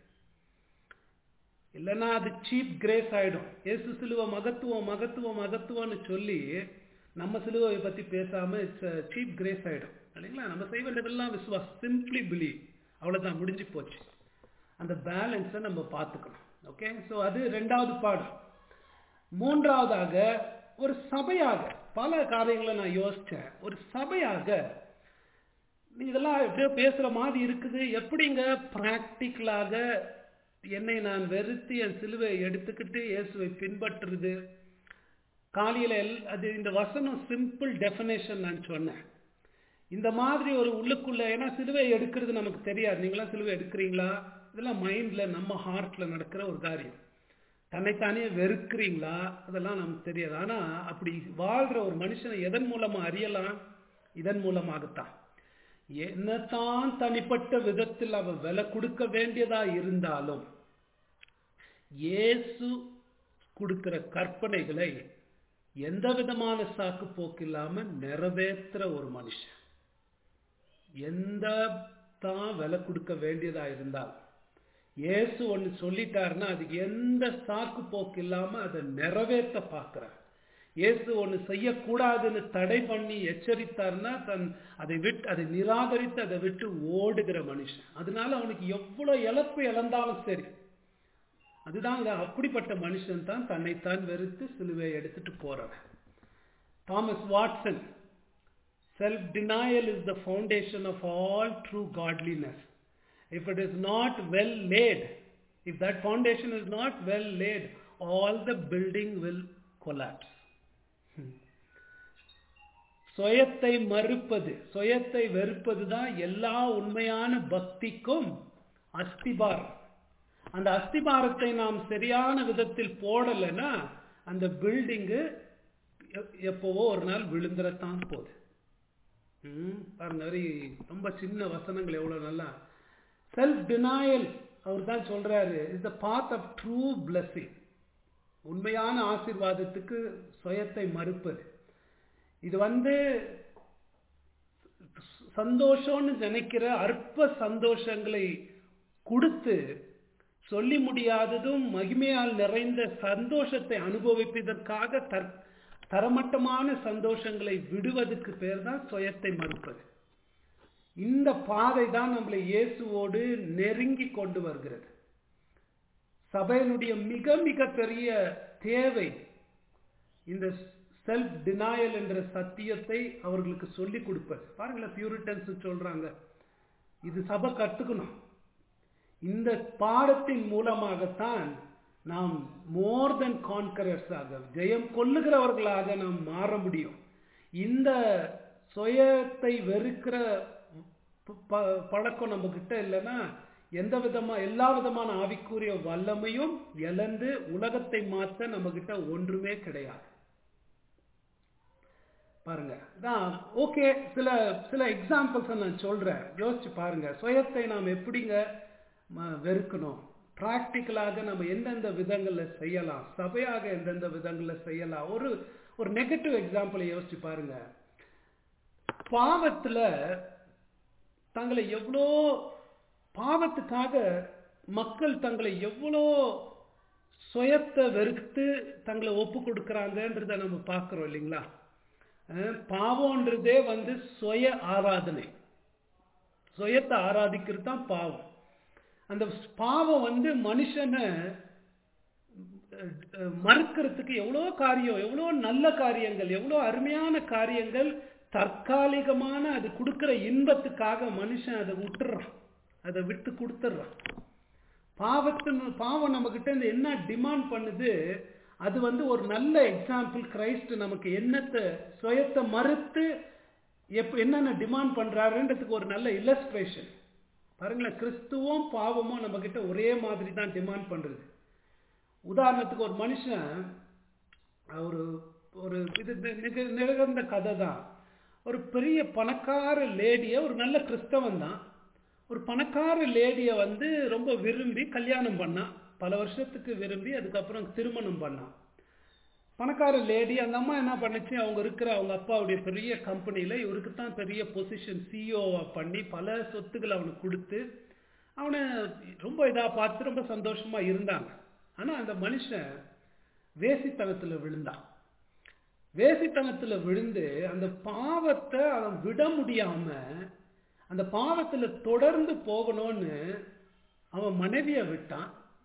இல்லைன்னா அது சீப் கிரேஸ் ஆயிடும் இயேசு சிலுவை மகத்துவம் மகத்துவம் மகத்துவம்னு சொல்லி நம்ம சிலுவை பத்தி பேசாம இட்ஸ் சீப் கிரேஸ் ஆயிடும் இல்லைங்களா நம்ம செய்ய வேண்டியதெல்லாம் விசுவாஸ் சிம்பிளி பிலீவ் அவ்வளவுதான் முடிஞ்சு போச்சு அந்த பேலன்ஸை நம்ம பார்த்துக்கணும் ஓகே ஸோ அது ரெண்டாவது பாடம் மூன்றாவதாக ஒரு சபையாக பல காரியங்களை நான் யோசிச்சேன் ஒரு சபையாக இதெல்லாம் எப்படியோ பேசுற மாதிரி இருக்குது எப்படிங்க பிராக்டிக்கலாக என்னை நான் வெறுத்து என் சிலுவை எடுத்துக்கிட்டு இயேசுவை பின்பற்றுறது காலையில எல் அது இந்த வசனம் சிம்பிள் டெஃபினேஷன் நான் சொன்னேன் இந்த மாதிரி ஒரு உள்ளுக்குள்ள ஏன்னா சிலுவை எடுக்கிறது நமக்கு தெரியாது நீங்களாம் சிலுவை எடுக்கிறீங்களா இதெல்லாம் மைண்ட்ல நம்ம ஹார்ட்ல நடக்கிற ஒரு காரியம் தன்னைத்தானே வெறுக்கிறீங்களா அதெல்லாம் நமக்கு தெரியாது ஆனா அப்படி வாழ்ற ஒரு மனுஷனை எதன் மூலமா அறியலாம் இதன் மூலமாகத்தான் என்னத்தான் தனிப்பட்ட விதத்தில் அவ விலை கொடுக்க வேண்டியதா இருந்தாலும் இயேசு கொடுக்கிற கற்பனைகளை எந்த விதமான சாக்கு போக்கு இல்லாம நிறைவேற்றுற ஒரு மனுஷன் எந்த தான் விலை கொடுக்க வேண்டியதா இருந்தால் இயேசு ஒன்னு சொல்லிட்டாருன்னா அதுக்கு எந்த சாக்கு போக்கு இல்லாம அதை நிறைவேற்ற பார்க்கிறார் இயேசு ஒன்று செய்யக்கூடாதுன்னு தடை பண்ணி எச்சரித்தார்னா தன் அதை விட்டு அதை நிராகரித்து அதை விட்டு ஓடுகிற மனுஷன் அதனால அவனுக்கு எவ்வளவு இழப்பு இழந்தாலும் சரி அதுதாங்க அப்படிப்பட்ட மனுஷன் தான் தன்னைத்தான் வெறுத்து சிலுவையை எடுத்துட்டு போறவன் Thomas Watson self denial is the foundation of all true godliness if it is not well laid if that foundation is not well laid all the building will collapse சுயத்தை மறுப்பது சுயத்தை வெறுப்பது தான் எல்லா உண்மையான பக்திக்கும் அஸ்திபாரம் அந்த அஸ்திபாரத்தை நாம் சரியான விதத்தில் போடலைன்னா அந்த பில்டிங்கு எப்பவோ ஒரு நாள் விழுந்துறத்தான் போகுது ம், பாருங்க வெரி ரொம்ப சின்ன வசனங்கள் எவ்வளவு நல்லா செல்ஃப் டினாயல் அவர் தான் சொல்றாரு is the path of true blessing உண்மையான ஆசீர்வாதத்துக்கு சுயத்தை மறுப்பது இது வந்து சந்தோஷம்னு நினைக்கிற அற்ப சந்தோஷங்களை கொடுத்து சொல்லி முடியாததும் மகிமையால் நிறைந்த சந்தோஷத்தை அனுபவிப்பதற்காக தர் தரமட்டமான சந்தோஷங்களை விடுவதற்கு பேர் தான் சுயத்தை மறுப்பது இந்த பாதை தான் நம்மளை இயேசுவோடு நெருங்கி கொண்டு வருகிறது சபையினுடைய மிக மிக பெரிய தேவை இந்த செல்ஃப் டினாயல் என்ற சத்தியத்தை அவர்களுக்கு சொல்லிக் கொடுப்பது பாருங்களேன் பியூரிட்டன்ஸ் சொல்றாங்க இது சபை கத்துக்கணும் இந்த பாடத்தின் மூலமாகத்தான் நாம் மோர் தென் கான்கரர்ஸ் ஆக ஜெயம் கொள்ளுகிறவர்களாக நாம் மாற முடியும் இந்த சுயத்தை வெறுக்கிற ப- ப- பழக்கம் நம்ம கிட்ட இல்லைன்னா எந்த விதமா எல்லா விதமான ஆவிக்குரிய வல்லமையும் இழந்து உலகத்தை மாற்ற நம்ம கிட்ட ஒன்றுமே கிடையாது பாருங்க தான் ஓகே சில சில எக்ஸாம்பிள்ஸ் நான் சொல்றேன் யோசிச்சு பாருங்க சுயத்தை நாம் எப்படிங்க ம- வெறுக்கணும் பிராக்டிக்கலாக நம்ம எந்தெந்த விதங்கள்ல செய்யலாம் சபையாக எந்தெந்த விதங்கள்ல செய்யலாம் ஒரு ஒரு நெகட்டிவ் எக்ஸாம்பிளை யோசிச்சு பாருங்க பாவத்துல தங்களை எவ்வளோ பாவத்துக்காக மக்கள் தங்களை எவ்வளோ சுயத்தை வெறுத்து தங்களை ஒப்பு கொடுக்கறாங்கன்றத நம்ம பார்க்கிறோம் இல்லைங்களா அஹ் பாவம்ன்றதே வந்து சுய ஆராதனை சுயத்தை ஆராதிக்கிறது தான் பாவம் அந்த பாவம் வந்து மனுஷனை அஹ், அஹ், மறுக்கிறதுக்கு எவ்வளோ காரியம் எவ்வளோ நல்ல காரியங்கள் எவ்வளோ அருமையான காரியங்கள் தற்காலிகமான அது கொடுக்கிற இன்பத்துக்காக மனுஷன் அதை விட்டுறான் அதை விட்டு கொடுத்துட்றான் பாவத்தின் பாவம் நம்ம கிட்ட இருந்து என்ன டிமாண்ட் பண்ணுது அது வந்து ஒரு நல்ல எக்ஸாம்பிள் கிரைஸ்ட் நமக்கு என்னத்தை சுயத்தை மறுத்து எப்ப என்னென்ன டிமாண்ட் பண்றாருன்றதுக்கு ஒரு நல்ல இல்லஸ்ட்ரேஷன் பாருங்களேன் கிறிஸ்துவும் பாவமும் நம்ம கிட்ட ஒரே மாதிரி தான் டிமாண்ட் பண்றது உதாரணத்துக்கு ஒரு மனுஷன் ஒரு ஒரு இது நிக- நிகழ்ந்த கதை தான் ஒரு பெரிய பணக்கார லேடிய ஒரு நல்ல கிறிஸ்தவன் தான் ஒரு பணக்கார லேடிய வந்து ரொம்ப விரும்பி கல்யாணம் பண்ணான் பல வருஷத்துக்கு விரும்பி அதுக்கப்புறம் திருமணம் பண்ணான் பணக்கார லேடி அந்த அம்மா என்ன பண்ணுச்சு அவங்க இருக்கிற அவங்க அப்பாவுடைய பெரிய கம்பெனியில இவருக்கு தான் பெரிய பொசிஷன் சிஓவா பண்ணி பல சொத்துக்களை அவனுக்கு கொடுத்து அவனை ரொம்ப இதா பார்த்து ரொம்ப சந்தோஷமா இருந்தாங்க ஆனா அந்த மனுஷன் வேசித்தனத்துல விழுந்தான் வேசித்தனத்துல விழுந்து அந்த பாவத்தை அவன் விட முடியாம அந்த பாவத்துல தொடர்ந்து போகணும்னு அவன் மனைவியை விட்டான்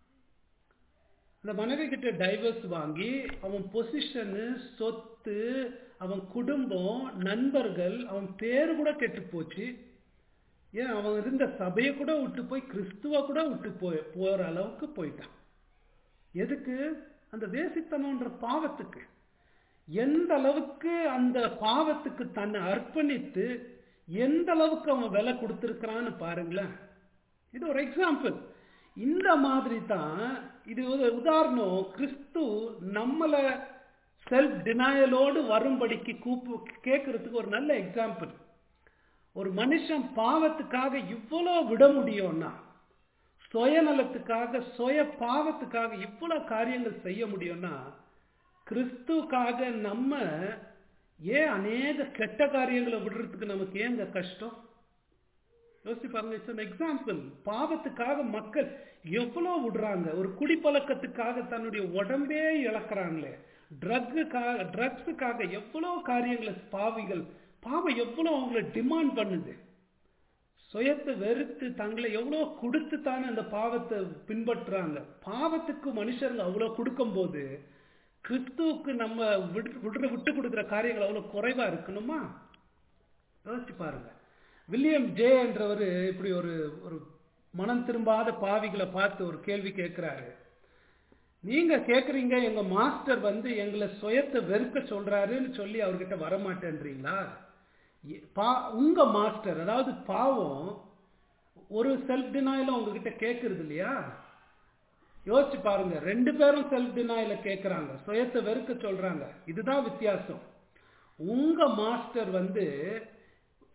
அந்த மனைவி கிட்ட டைவர்ஸ் வாங்கி அவன் பொசிஷனு சொத்து அவன் குடும்பம் நண்பர்கள் அவன் பேரு கூட கெட்டு போச்சு ஏன் அவன் இருந்த சபையை கூட விட்டு போய் கிறிஸ்துவ கூட விட்டு போய் போற அளவுக்கு போயிட்டான் எதுக்கு அந்த வேசித்தனம்ன்ற பாவத்துக்கு எந்த அளவுக்கு அந்த பாவத்துக்கு தன்னை அர்ப்பணித்து எந்த அளவுக்கு அவன் விலை கொடுத்திருக்கிறான்னு பாருங்களேன் இது ஒரு எக்ஸாம்பிள் இந்த மாதிரி தான் இது ஒரு உதாரணம் கிறிஸ்து நம்மளை செல்ஃப் டினாயலோடு வரும்படிக்கு கூப்பு கேட்கறதுக்கு ஒரு நல்ல எக்ஸாம்பிள் ஒரு மனுஷன் பாவத்துக்காக இவ்வளோ விட முடியும்னா சுயநலத்துக்காக சுய பாவத்துக்காக இவ்வளவு காரியங்கள் செய்ய முடியும்னா கிறிஸ்துக்காக நம்ம ஏன் அநேக கெட்ட காரியங்களை விடுறதுக்கு நமக்கு ஏங்க கஷ்டம் யோசிச்சு பாருங்க இட்ஸ் எக்ஸாம்பிள் பாவத்துக்காக மக்கள் எவ்வளவு விடுறாங்க ஒரு குடிப்பழக்கத்துக்காக தன்னுடைய உடம்பே இழக்கிறாங்களே ட்ரக்குக்காக ட்ரக்ஸுக்காக எவ்வளவு காரியங்களை பாவிகள் பாவம் எவ்வளவு அவங்கள டிமாண்ட் பண்ணுது சுயத்தை வெறுத்து தங்களை எவ்வளவு கொடுத்து தானே அந்த பாவத்தை பின்பற்றுறாங்க பாவத்துக்கு மனுஷர்கள் அவ்வளவு கொடுக்கும்போது கிறிஸ்துவுக்கு நம்ம விடு விடுற விட்டு கொடுக்குற காரியங்கள் அவ்வளவு குறைவா இருக்கணுமா யோசிச்சு பாருங்க வில்லியம் ஜே என்றவர் இப்படி ஒரு ஒரு மனம் திரும்பாத பாவிகளை பார்த்து ஒரு கேள்வி கேட்கிறாரு நீங்க கேக்குறீங்க எங்க மாஸ்டர் வந்து எங்களை சுயத்தை வெறுக்க சொல்றாருன்னு சொல்லி அவர்கிட்ட வரமாட்டேன்றீங்களா எ- பா- உங்க மாஸ்டர் அதாவது பாவம் ஒரு செல்ஃப் டினாயிலும் உங்ககிட்ட கேட்கறது இல்லையா யோசிச்சு பாருங்க ரெண்டு பேரும் செல்ஃப் டினாயில கேட்கறாங்க சுயத்தை வெறுக்க சொல்றாங்க இதுதான் வித்தியாசம் உங்க மாஸ்டர் வந்து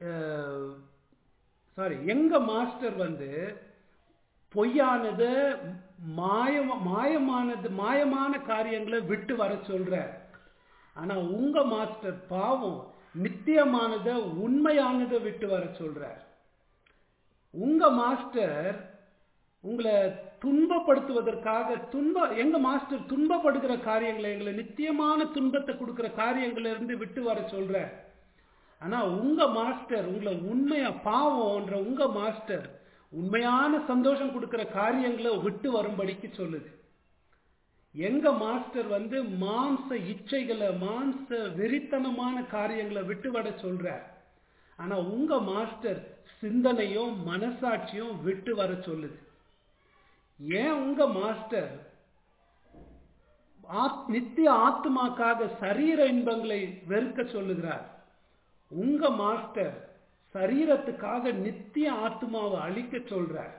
சாரி எங்க மாஸ்டர் வந்து பொய்யானது மாயம் மாயமானது மாயமான காரியங்களை விட்டு வர சொல்ற ஆனா உங்க மாஸ்டர் பாவம் நித்தியமானத உண்மையானதை விட்டு வர சொல்றார் உங்க மாஸ்டர் உங்களை துன்பப்படுத்துவதற்காக துன்ப எங்க மாஸ்டர் துன்பப்படுகிற காரியங்களை எங்களை நித்தியமான துன்பத்தை கொடுக்கிற காரியங்கள்ல இருந்து விட்டு வர சொல்ற ஆனா உங்க மாஸ்டர் உங்களை உண்மையா பாவம்ன்ற உங்க மாஸ்டர் உண்மையான சந்தோஷம் கொடுக்கிற காரியங்களை விட்டு வரும்படிக்கு சொல்லுது எங்க மாஸ்டர் வந்து மாம்ச இச்சைகளை மாம்ச வெறித்தனமான காரியங்களை விட்டு வர சொல்றார் ஆனா உங்க மாஸ்டர் சிந்தனையும் மனசாட்சியும் விட்டு வர சொல்லுது ஏன் உங்க மாஸ்டர் நித்திய ஆத்மாக்காக சரீர இன்பங்களை வெறுக்க சொல்லுகிறார் உங்க மாஸ்டர் சரீரத்துக்காக நித்திய ஆத்மாவை அழிக்க சொல்றார்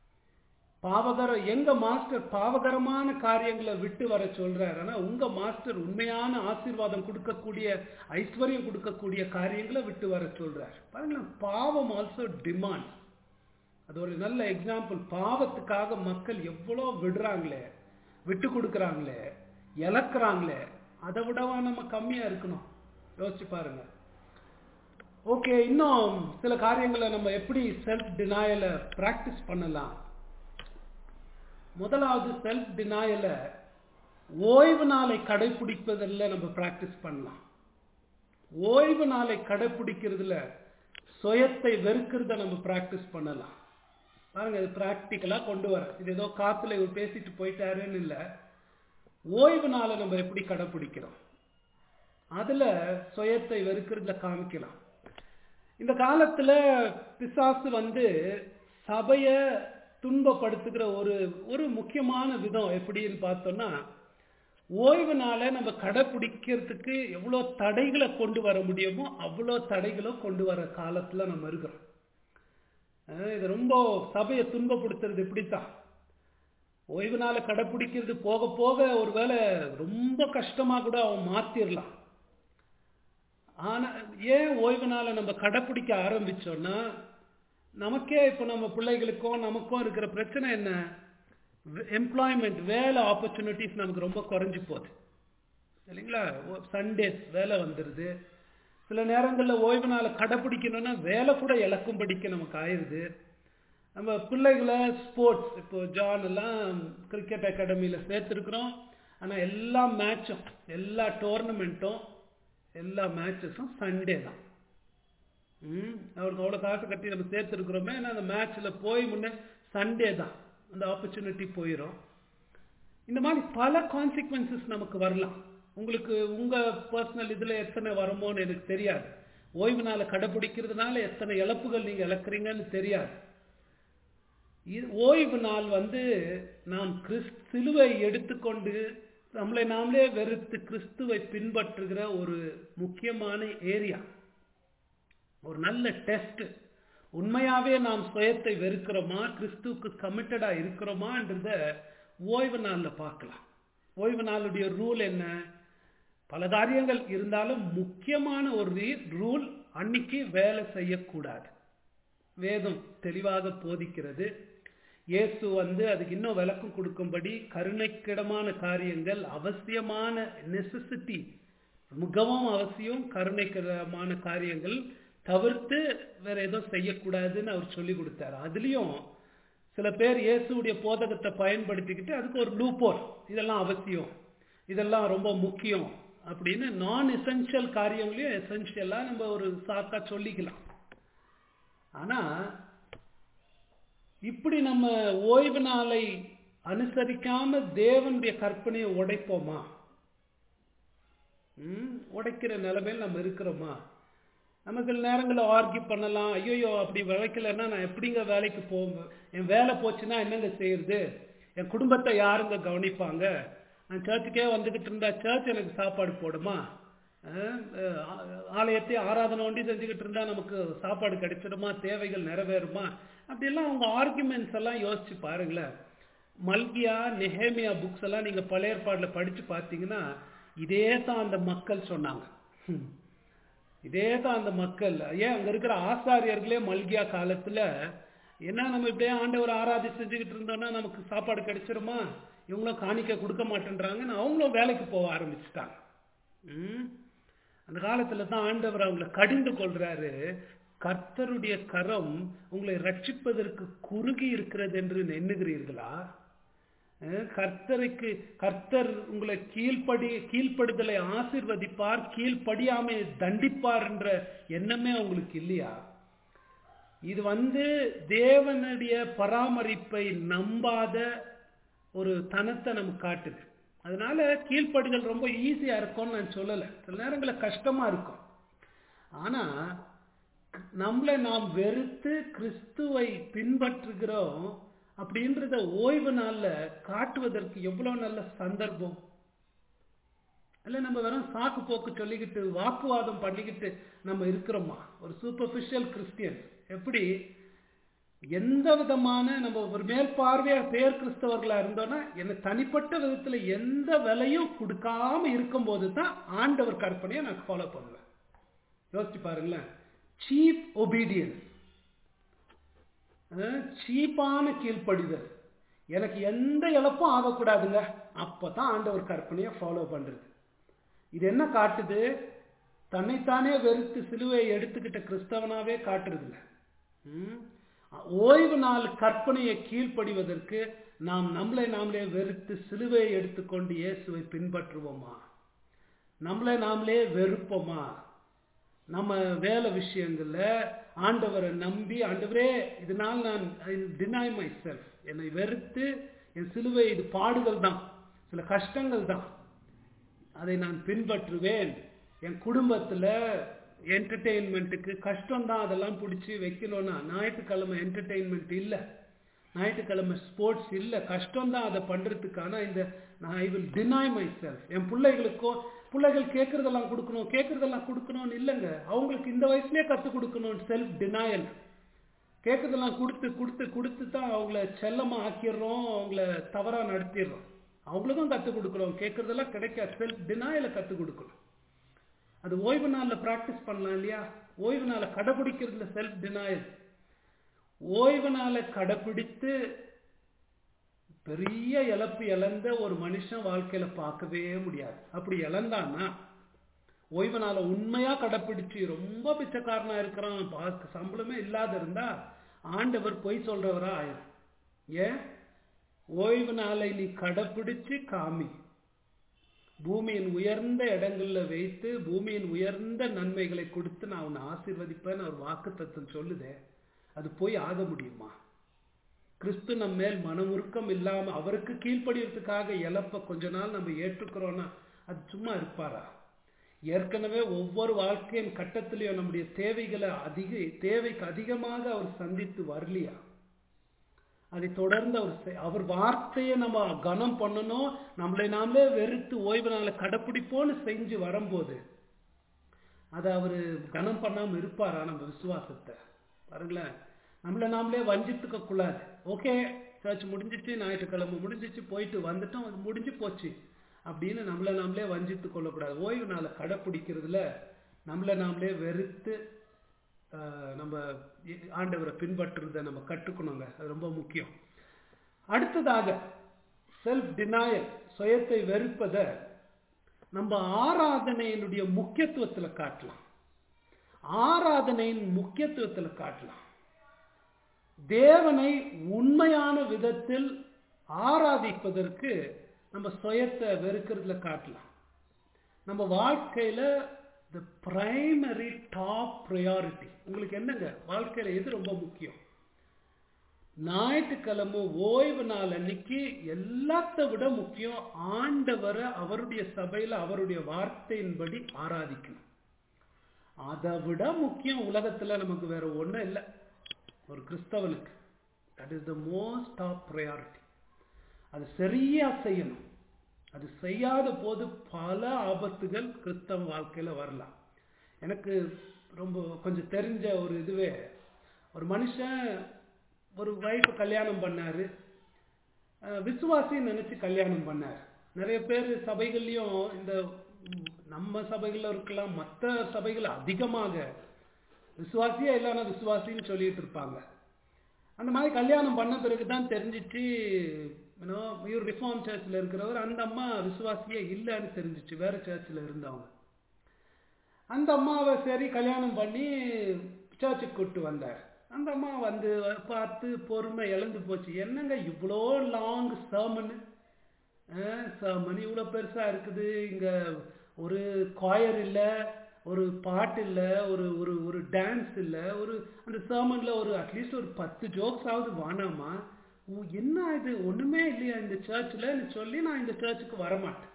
பாவகர எங்க மாஸ்டர் பாவகரமான காரியங்களை விட்டு வர சொல்றார் ஆனா உங்க மாஸ்டர் உண்மையான ஆசீர்வாதம் கொடுக்கக்கூடிய ஐஸ்வர்யம் கொடுக்கக்கூடிய காரியங்களை விட்டு வர சொல்றார் பாருங்களேன் பாவம் ஆல்சோ டிமாண்ட் அது ஒரு நல்ல எக்ஸாம்பிள் பாவத்துக்காக மக்கள் எவ்வளோ விடுறாங்களே விட்டு கொடுக்குறாங்களே இழக்கிறாங்களே அதை விடவா நம்ம கம்மியா இருக்கணும் யோசிச்சு பாருங்க ஓகே இன்னும் சில காரியங்களை நம்ம எப்படி செல்ஃப் டினாயலை பிராக்டிஸ் பண்ணலாம் முதலாவது செல்ஃப் டினாயல ஓய்வு நாளை கடைபிடிப்பதில் நம்ம பிராக்டிஸ் பண்ணலாம் ஓய்வு நாளை கடைபிடிக்கிறதுல சுயத்தை வெறுக்கிறத நம்ம பிராக்டிஸ் பண்ணலாம் பாருங்க இது பிராக்டிக்கலா கொண்டு வர இது ஏதோ காத்துல இவர் பேசிட்டு போயிட்டாருன்னு இல்லை ஓய்வு நாளை நம்ம எப்படி கடைபிடிக்கிறோம் அதுல சுயத்தை வெறுக்கிறத காமிக்கலாம் இந்த காலத்துல பிசாசு வந்து சபைய துன்பப்படுத்துகிற ஒரு ஒரு முக்கியமான விதம் எப்படின்னு பார்த்தோம்னா ஓய்வு நாளை நம்ம கடைபிடிக்கிறதுக்கு எவ்வளோ தடைகளை கொண்டு வர முடியுமோ அவ்வளோ தடைகளும் கொண்டு வர காலத்துல நம்ம இருக்கிறோம் இது ரொம்ப சபையை துன்பப்படுத்துறது இப்படித்தான் ஓய்வு நாளை கடைப்பிடிக்கிறது போக போக ஒருவேளை ரொம்ப கஷ்டமா கூட அவன் மாத்திரலாம் ஆனா ஏன் ஓய்வு நாளை நம்ம கடைப்பிடிக்க ஆரம்பிச்சோம்னா நமக்கே இப்போ நம்ம பிள்ளைகளுக்கும் நமக்கும் இருக்கிற பிரச்சனை என்ன எம்ப்ளாய்மெண்ட் வேலை ஆப்பர்ச்சுனிட்டிஸ் நமக்கு ரொம்ப குறைஞ்சி போகுது இல்லைங்களா சண்டேஸ் வேலை வந்துடுது சில நேரங்களில் ஓய்வு நாளை கடைப்பிடிக்கணும்னா வேலை கூட இழக்கும்படிக்க நமக்கு ஆயிடுது நம்ம பிள்ளைகளை ஸ்போர்ட்ஸ் இப்போ ஜான் எல்லாம் கிரிக்கெட் அகாடமியில் சேர்த்துருக்குறோம் ஆனால் எல்லா மேட்சும் எல்லா டோர்னமெண்ட்டும் எல்லா மேட்சஸும் சண்டே தான் ம் அவருக்கு அவ்வளோ காசு கட்டி நம்ம சேர்த்துருக்குறோமே ஏன்னா அந்த மேட்ச்சில் போய் முன்னே சண்டே தான் அந்த ஆப்பர்ச்சுனிட்டி போயிடும் இந்த மாதிரி பல கான்சிக்வன்சஸ் நமக்கு வரலாம் உங்களுக்கு உங்கள் பர்சனல் இதில் எத்தனை வருமோன்னு எனக்கு தெரியாது ஓய்வு நாளை கடைபிடிக்கிறதுனால எத்தனை இழப்புகள் நீங்கள் இழக்கிறீங்கன்னு தெரியாது ஓய்வு நாள் வந்து நாம் கிறிஸ் சிலுவை எடுத்துக்கொண்டு நம்மளை நாமளே வெறுத்து கிறிஸ்துவை பின்பற்றுகிற ஒரு முக்கியமான ஏரியா ஒரு நல்ல டெஸ்ட் உண்மையாவே நாம் சுயத்தை வெறுக்கிறோமா கிறிஸ்துவுக்கு கமிட்டடா இருக்கிறோமான்றத ஓய்வு நாள்ல பார்க்கலாம் ஓய்வு நாளுடைய ரூல் என்ன பல காரியங்கள் இருந்தாலும் முக்கியமான ஒரு ரூல் அன்னைக்கு வேலை செய்யக்கூடாது வேதம் தெளிவாக போதிக்கிறது இயேசு வந்து அதுக்கு இன்னும் விளக்கம் கொடுக்கும்படி கருணைக்கிடமான காரியங்கள் அவசியமான நெசசிட்டி மிகவும் அவசியம் கருணைக்கிடமான காரியங்கள் தவிர்த்து வேற ஏதோ செய்யக்கூடாதுன்னு அவர் சொல்லி கொடுத்தாரு அதுலயும் சில பேர் இயேசுடைய போதகத்தை பயன்படுத்திக்கிட்டு அதுக்கு ஒரு லூப்போர் இதெல்லாம் அவசியம் இதெல்லாம் ரொம்ப முக்கியம் அப்படின்னு நான் எசென்ஷியல் காரியங்களையும் எசென்ஷியலா நம்ம ஒரு சாக்கா சொல்லிக்கலாம் ஆனா இப்படி நம்ம ஓய்வு நாளை அனுசரிக்காம தேவனுடைய கற்பனையை உடைப்போமா உடைக்கிற நிலைமையில் நம்ம இருக்கிறோமா நம்ம சில நேரங்களில் ஆர்கியூ பண்ணலாம் ஐயோ அப்படி விளைக்கலன்னா நான் எப்படிங்க வேலைக்கு போங்க என் வேலை போச்சுன்னா என்னங்க செய்யறது என் குடும்பத்தை யாருங்க கவனிப்பாங்க நான் சர்ச்சுக்கே வந்துக்கிட்டு இருந்தா சர்ச் எனக்கு சாப்பாடு போடுமா ஆலயத்தை ஆராதனை ஒண்டி செஞ்சுக்கிட்டு இருந்தா நமக்கு சாப்பாடு கிடைச்சிடுமா தேவைகள் நிறைவேறுமா அப்படியெல்லாம் அவங்க ஆர்குமெண்ட்ஸ் எல்லாம் யோசிச்சு பாருங்களேன் மல்கியா நெஹேமியா புக்ஸ் எல்லாம் நீங்க பழைய ஏற்பாடுல படிச்சு பார்த்தீங்கன்னா இதே தான் அந்த மக்கள் சொன்னாங்க இதே தான் அந்த மக்கள் ஏன் அங்க இருக்கிற ஆசாரியர்களே மல்கியா காலத்துல என்ன நம்ம இப்படியே ஆண்டவர் ஆராதி செஞ்சுக்கிட்டு இருந்தோம்னா நமக்கு சாப்பாடு கிடைச்சிருமா இவங்களும் காணிக்க கொடுக்க மாட்டேன்றாங்கன்னு அவங்களும் வேலைக்கு போக ஆரம்பிச்சுட்டாங்க ம்? அந்த காலத்துல தான் ஆண்டவர் அவங்கள கடிந்து கொள்றாரு கர்த்தருடைய கரம் உங்களை ரட்சிப்பதற்கு குறுகி இருக்கிறது என்று எண்ணுகிறீர்களா அஹ் கர்த்தருக்கு கர்த்தர் உங்களை கீழ்ப்படி கீழ்ப்படுதலை ஆசிர்வதிப்பார் கீழ்ப்படியாமை தண்டிப்பார் என்ற எண்ணமே உங்களுக்கு இல்லையா இது வந்து தேவனுடைய பராமரிப்பை நம்பாத ஒரு தனத்தை நமக்கு காட்டுது அதனால கீழ்ப்படுதல் ரொம்ப ஈஸியா இருக்கும்னு நான் சொல்லலை சில நேரங்களில் கஷ்டமா இருக்கும் ஆனா நம்மளை நாம் வெறுத்து கிறிஸ்துவை பின்பற்றுகிறோம் அப்படின்றத ஓய்வு நாள்ல காட்டுவதற்கு எவ்வளவு நல்ல சந்தர்ப்பம் இல்ல நம்ம வெறும் சாக்கு போக்கு சொல்லிக்கிட்டு வாக்குவாதம் பண்ணிக்கிட்டு நம்ம இருக்கிறோமா ஒரு சூப்பர்ஃபிஷியல் கிறிஸ்டியன் எப்படி எந்த விதமான நம்ம ஒரு மேல் பார்வையா பேர் கிறிஸ்தவர்களா இருந்தோம்னா என்ன தனிப்பட்ட விதத்துல எந்த விலையும் கொடுக்காம இருக்கும்போது தான் ஆண்டவர் கற்பனையை நான் ஃபாலோ பண்ணுவேன் யோசிச்சு பாருங்களேன் சீப் ஒபீடியன்ஸ் சீப்பான கீழ்ப்படிதல் எனக்கு எந்த இழப்பும் ஆகக்கூடாதுங்க அப்பதான் ஆண்டவர் கற்பனையை ஃபாலோ பண்றது இது என்ன காட்டுது தன்னைத்தானே வெறுத்து சிலுவையை எடுத்துக்கிட்ட கிறிஸ்தவனாவே காட்டுறது இல்ல ம்? ஓய்வு நாள் கற்பனையை கீழ்ப்படிவதற்கு நாம் நம்மளை நாமளே வெறுத்து சிலுவையை எடுத்துக்கொண்டு இயேசுவை பின்பற்றுவோமா நம்மளை நாமளே வெறுப்போமா நம்ம வேலை விஷயங்கள்ல ஆண்டவரை நம்பி ஆண்டவரே இதனால் நான் டினை மை செல்ஃப் என்னை வெறுத்து என் சிலுவை இது பாடுகள் தான் சில கஷ்டங்கள் தான் அதை நான் பின்பற்றுவேன் என் குடும்பத்துல என்டர்டெயின்மெண்ட்டுக்கு கஷ்டம் தான் அதெல்லாம் பிடிச்சி வைக்கணும்னா ஞாயிற்றுக்கிழமை என்டர்டெயின்மெண்ட் இல்லை ஞாயிற்றுக்கிழமை ஸ்போர்ட்ஸ் இல்லை கஷ்டம் தான் அதை பண்றதுக்கான இந்த நான் I will deny myself என் பிள்ளைகளுக்கோ பிள்ளைகள் கேட்கறதெல்லாம் கொடுக்கணும் கேட்கறதெல்லாம் கொடுக்கணும்னு இல்லைங்க அவங்களுக்கு இந்த வயசுலயே கற்றுக் கொடுக்கணும் செல்ஃப் டினாயல் கேட்கறதெல்லாம் கொடுத்து கொடுத்து கொடுத்து தான் அவங்கள செல்லமா ஆக்கிடுறோம் அவங்கள தவறா நடத்திடுறோம் அவங்களுக்கும் கற்றுக் கொடுக்குறோம் கேட்கறதெல்லாம் கிடைக்காது செல்ஃப் டினாயலை கற்றுக் கொடுக்கணும் அது ஓய்வு நாள்ல பிராக்டிஸ் பண்ணலாம் இல்லையா ஓய்வு நாளை கடைபிடிக்கிறதுல செல்ஃப் டினாயல் ஓய்வு நாளை கடைபிடித்து பெரிய இழப்பு இழந்த ஒரு மனுஷன் வாழ்க்கையில பார்க்கவே முடியாது அப்படி இழந்தான்னா ஓய்வு நாளை உண்மையா கடைப்பிடிச்சு ரொம்ப பிச்சைக்காரனா இருக்கிறான் பார்க்க சம்பளமே இல்லாத இருந்தா ஆண்டவர் பொய் சொல்றவரா ஆயிரும் ஏன் ஓய்வு நாளை நீ கடைப்பிடிச்சு காமி பூமியின் உயர்ந்த இடங்கள்ல வைத்து பூமியின் உயர்ந்த நன்மைகளை கொடுத்து நான் உன்னை ஆசீர்வதிப்பேன்னு ஒரு வாக்கு தத்துவம் சொல்லுதே அது போய் ஆக முடியுமா கிறிஸ்து நம்ம மேல் மனமுருக்கம் இல்லாம அவருக்கு கீழ்ப்படியறதுக்காக இழப்ப கொஞ்ச நாள் நம்ம ஏற்றுக்கிறோம்னா அது சும்மா இருப்பாரா ஏற்கனவே ஒவ்வொரு வாழ்க்கையின் கட்டத்திலையும் நம்முடைய தேவைகளை அதிக தேவைக்கு அதிகமாக அவர் சந்தித்து வரலையா அதை தொடர்ந்து அவர் செய்- அவர் வார்த்தையை நம்ம கனம் பண்ணணும் நம்மளை நாமளே வெறுத்து ஓய்வு நாளை கடைப்பிடிப்போன்னு செஞ்சு வரும்போது அதை அவரு கனம் பண்ணாம இருப்பாரா நம்ம விசுவாசத்தை பாருங்களேன் நம்மளை நாமளே வஞ்சித்துக்க கூடாது ஓகே சர்ச் முடிஞ்சிச்சு ஞாயிற்றுக்கிழமை முடிஞ்சிச்சு போயிட்டு வந்துட்டோம் அது முடிஞ்சு போச்சு அப்படின்னு நம்மளை நாமளே வஞ்சித்து கொள்ளக்கூடாது ஓய்வு நாளை கடைப்பிடிக்கிறதுல நம்மளை நாமளே வெறுத்து ஆஹ், நம்ம ஆண்டவரை பின்பற்றுறதை நம்ம கற்றுக்கணுங்க அது ரொம்ப முக்கியம் அடுத்ததாக செல்ஃப் டினாயல் சுயத்தை வெறுப்பதை நம்ம ஆராதனையினுடைய முக்கியத்துவத்துல காட்டலாம் ஆராதனையின் முக்கியத்துவத்துல காட்டலாம் தேவனை உண்மையான விதத்தில் ஆராதிப்பதற்கு நம்ம சுயத்தை வெறுக்கிறதுல காட்டலாம் நம்ம வாழ்க்கையில த பிரைமரி டாப் ப்ரையாரிட்டி உங்களுக்கு என்னங்க வாழ்க்கையில எது ரொம்ப முக்கியம் ஞாயிற்றுக்கிழமை ஓய்வு நாள் அன்னைக்கு எல்லாத்த விட முக்கியம் ஆண்டவரை அவருடைய சபையில அவருடைய வார்த்தையின்படி ஆராதிக்கணும் அதை விட முக்கியம் உலகத்துல நமக்கு வேற ஒண்ணும் இல்லை ஒரு கிறிஸ்தவனுக்கு that is the most top priority அது சரியா செய்யணும் அது செய்யாத போது பல ஆபத்துகள் கிறிஸ்தவ வாழ்க்கையில வரலாம் எனக்கு ரொம்ப கொஞ்சம் தெரிஞ்ச ஒரு இதுவே ஒரு மனுஷன் ஒரு வைஃப் கல்யாணம் பண்ணாரு அஹ் விசுவாசின்னு நினைச்சு கல்யாணம் பண்ணார் நிறைய பேர் சபைகள்லயும் இந்த நம்ம சபைகள்ல இருக்கலாம் மற்ற சபைகள் அதிகமாக விசுவாசியே இல்லைன்னா விசுவாசின்னு சொல்லிட்டு இருப்பாங்க அந்த மாதிரி கல்யாணம் பண்ண பிறகு தான் தெரிஞ்சிச்சு யூனோ இவர் ரிஃபார்ம் சர்ச்சில் இருக்கிறவர் அந்த அம்மா விசுவாசியே இல்லைன்னு தெரிஞ்சிச்சு வேற சர்ச்சில் இருந்தவங்க அந்த அம்மாவை சரி கல்யாணம் பண்ணி சர்ச்சுக்கு கூப்பிட்டு வந்தார் அந்த அம்மா வந்து பார்த்து பொறுமை இழந்து போச்சு என்னங்க இவ்வளோ லாங் சர்மனு சர்மன் இவ்வளோ பெருசாக இருக்குது இங்கே ஒரு காயர் இல்லை ஒரு பாட்டு இல்லை ஒரு ஒரு ஒரு டான்ஸ் இல்லை ஒரு அந்த சர்மனில் ஒரு அட்லீஸ்ட் ஒரு பத்து ஜோக்ஸ் ஆகுது வானாமா ஓ, என்ன இது ஒன்றுமே இல்லையா இந்த சர்ச்சில் சொல்லி நான் இந்த சர்ச்சுக்கு வரமாட்டேன்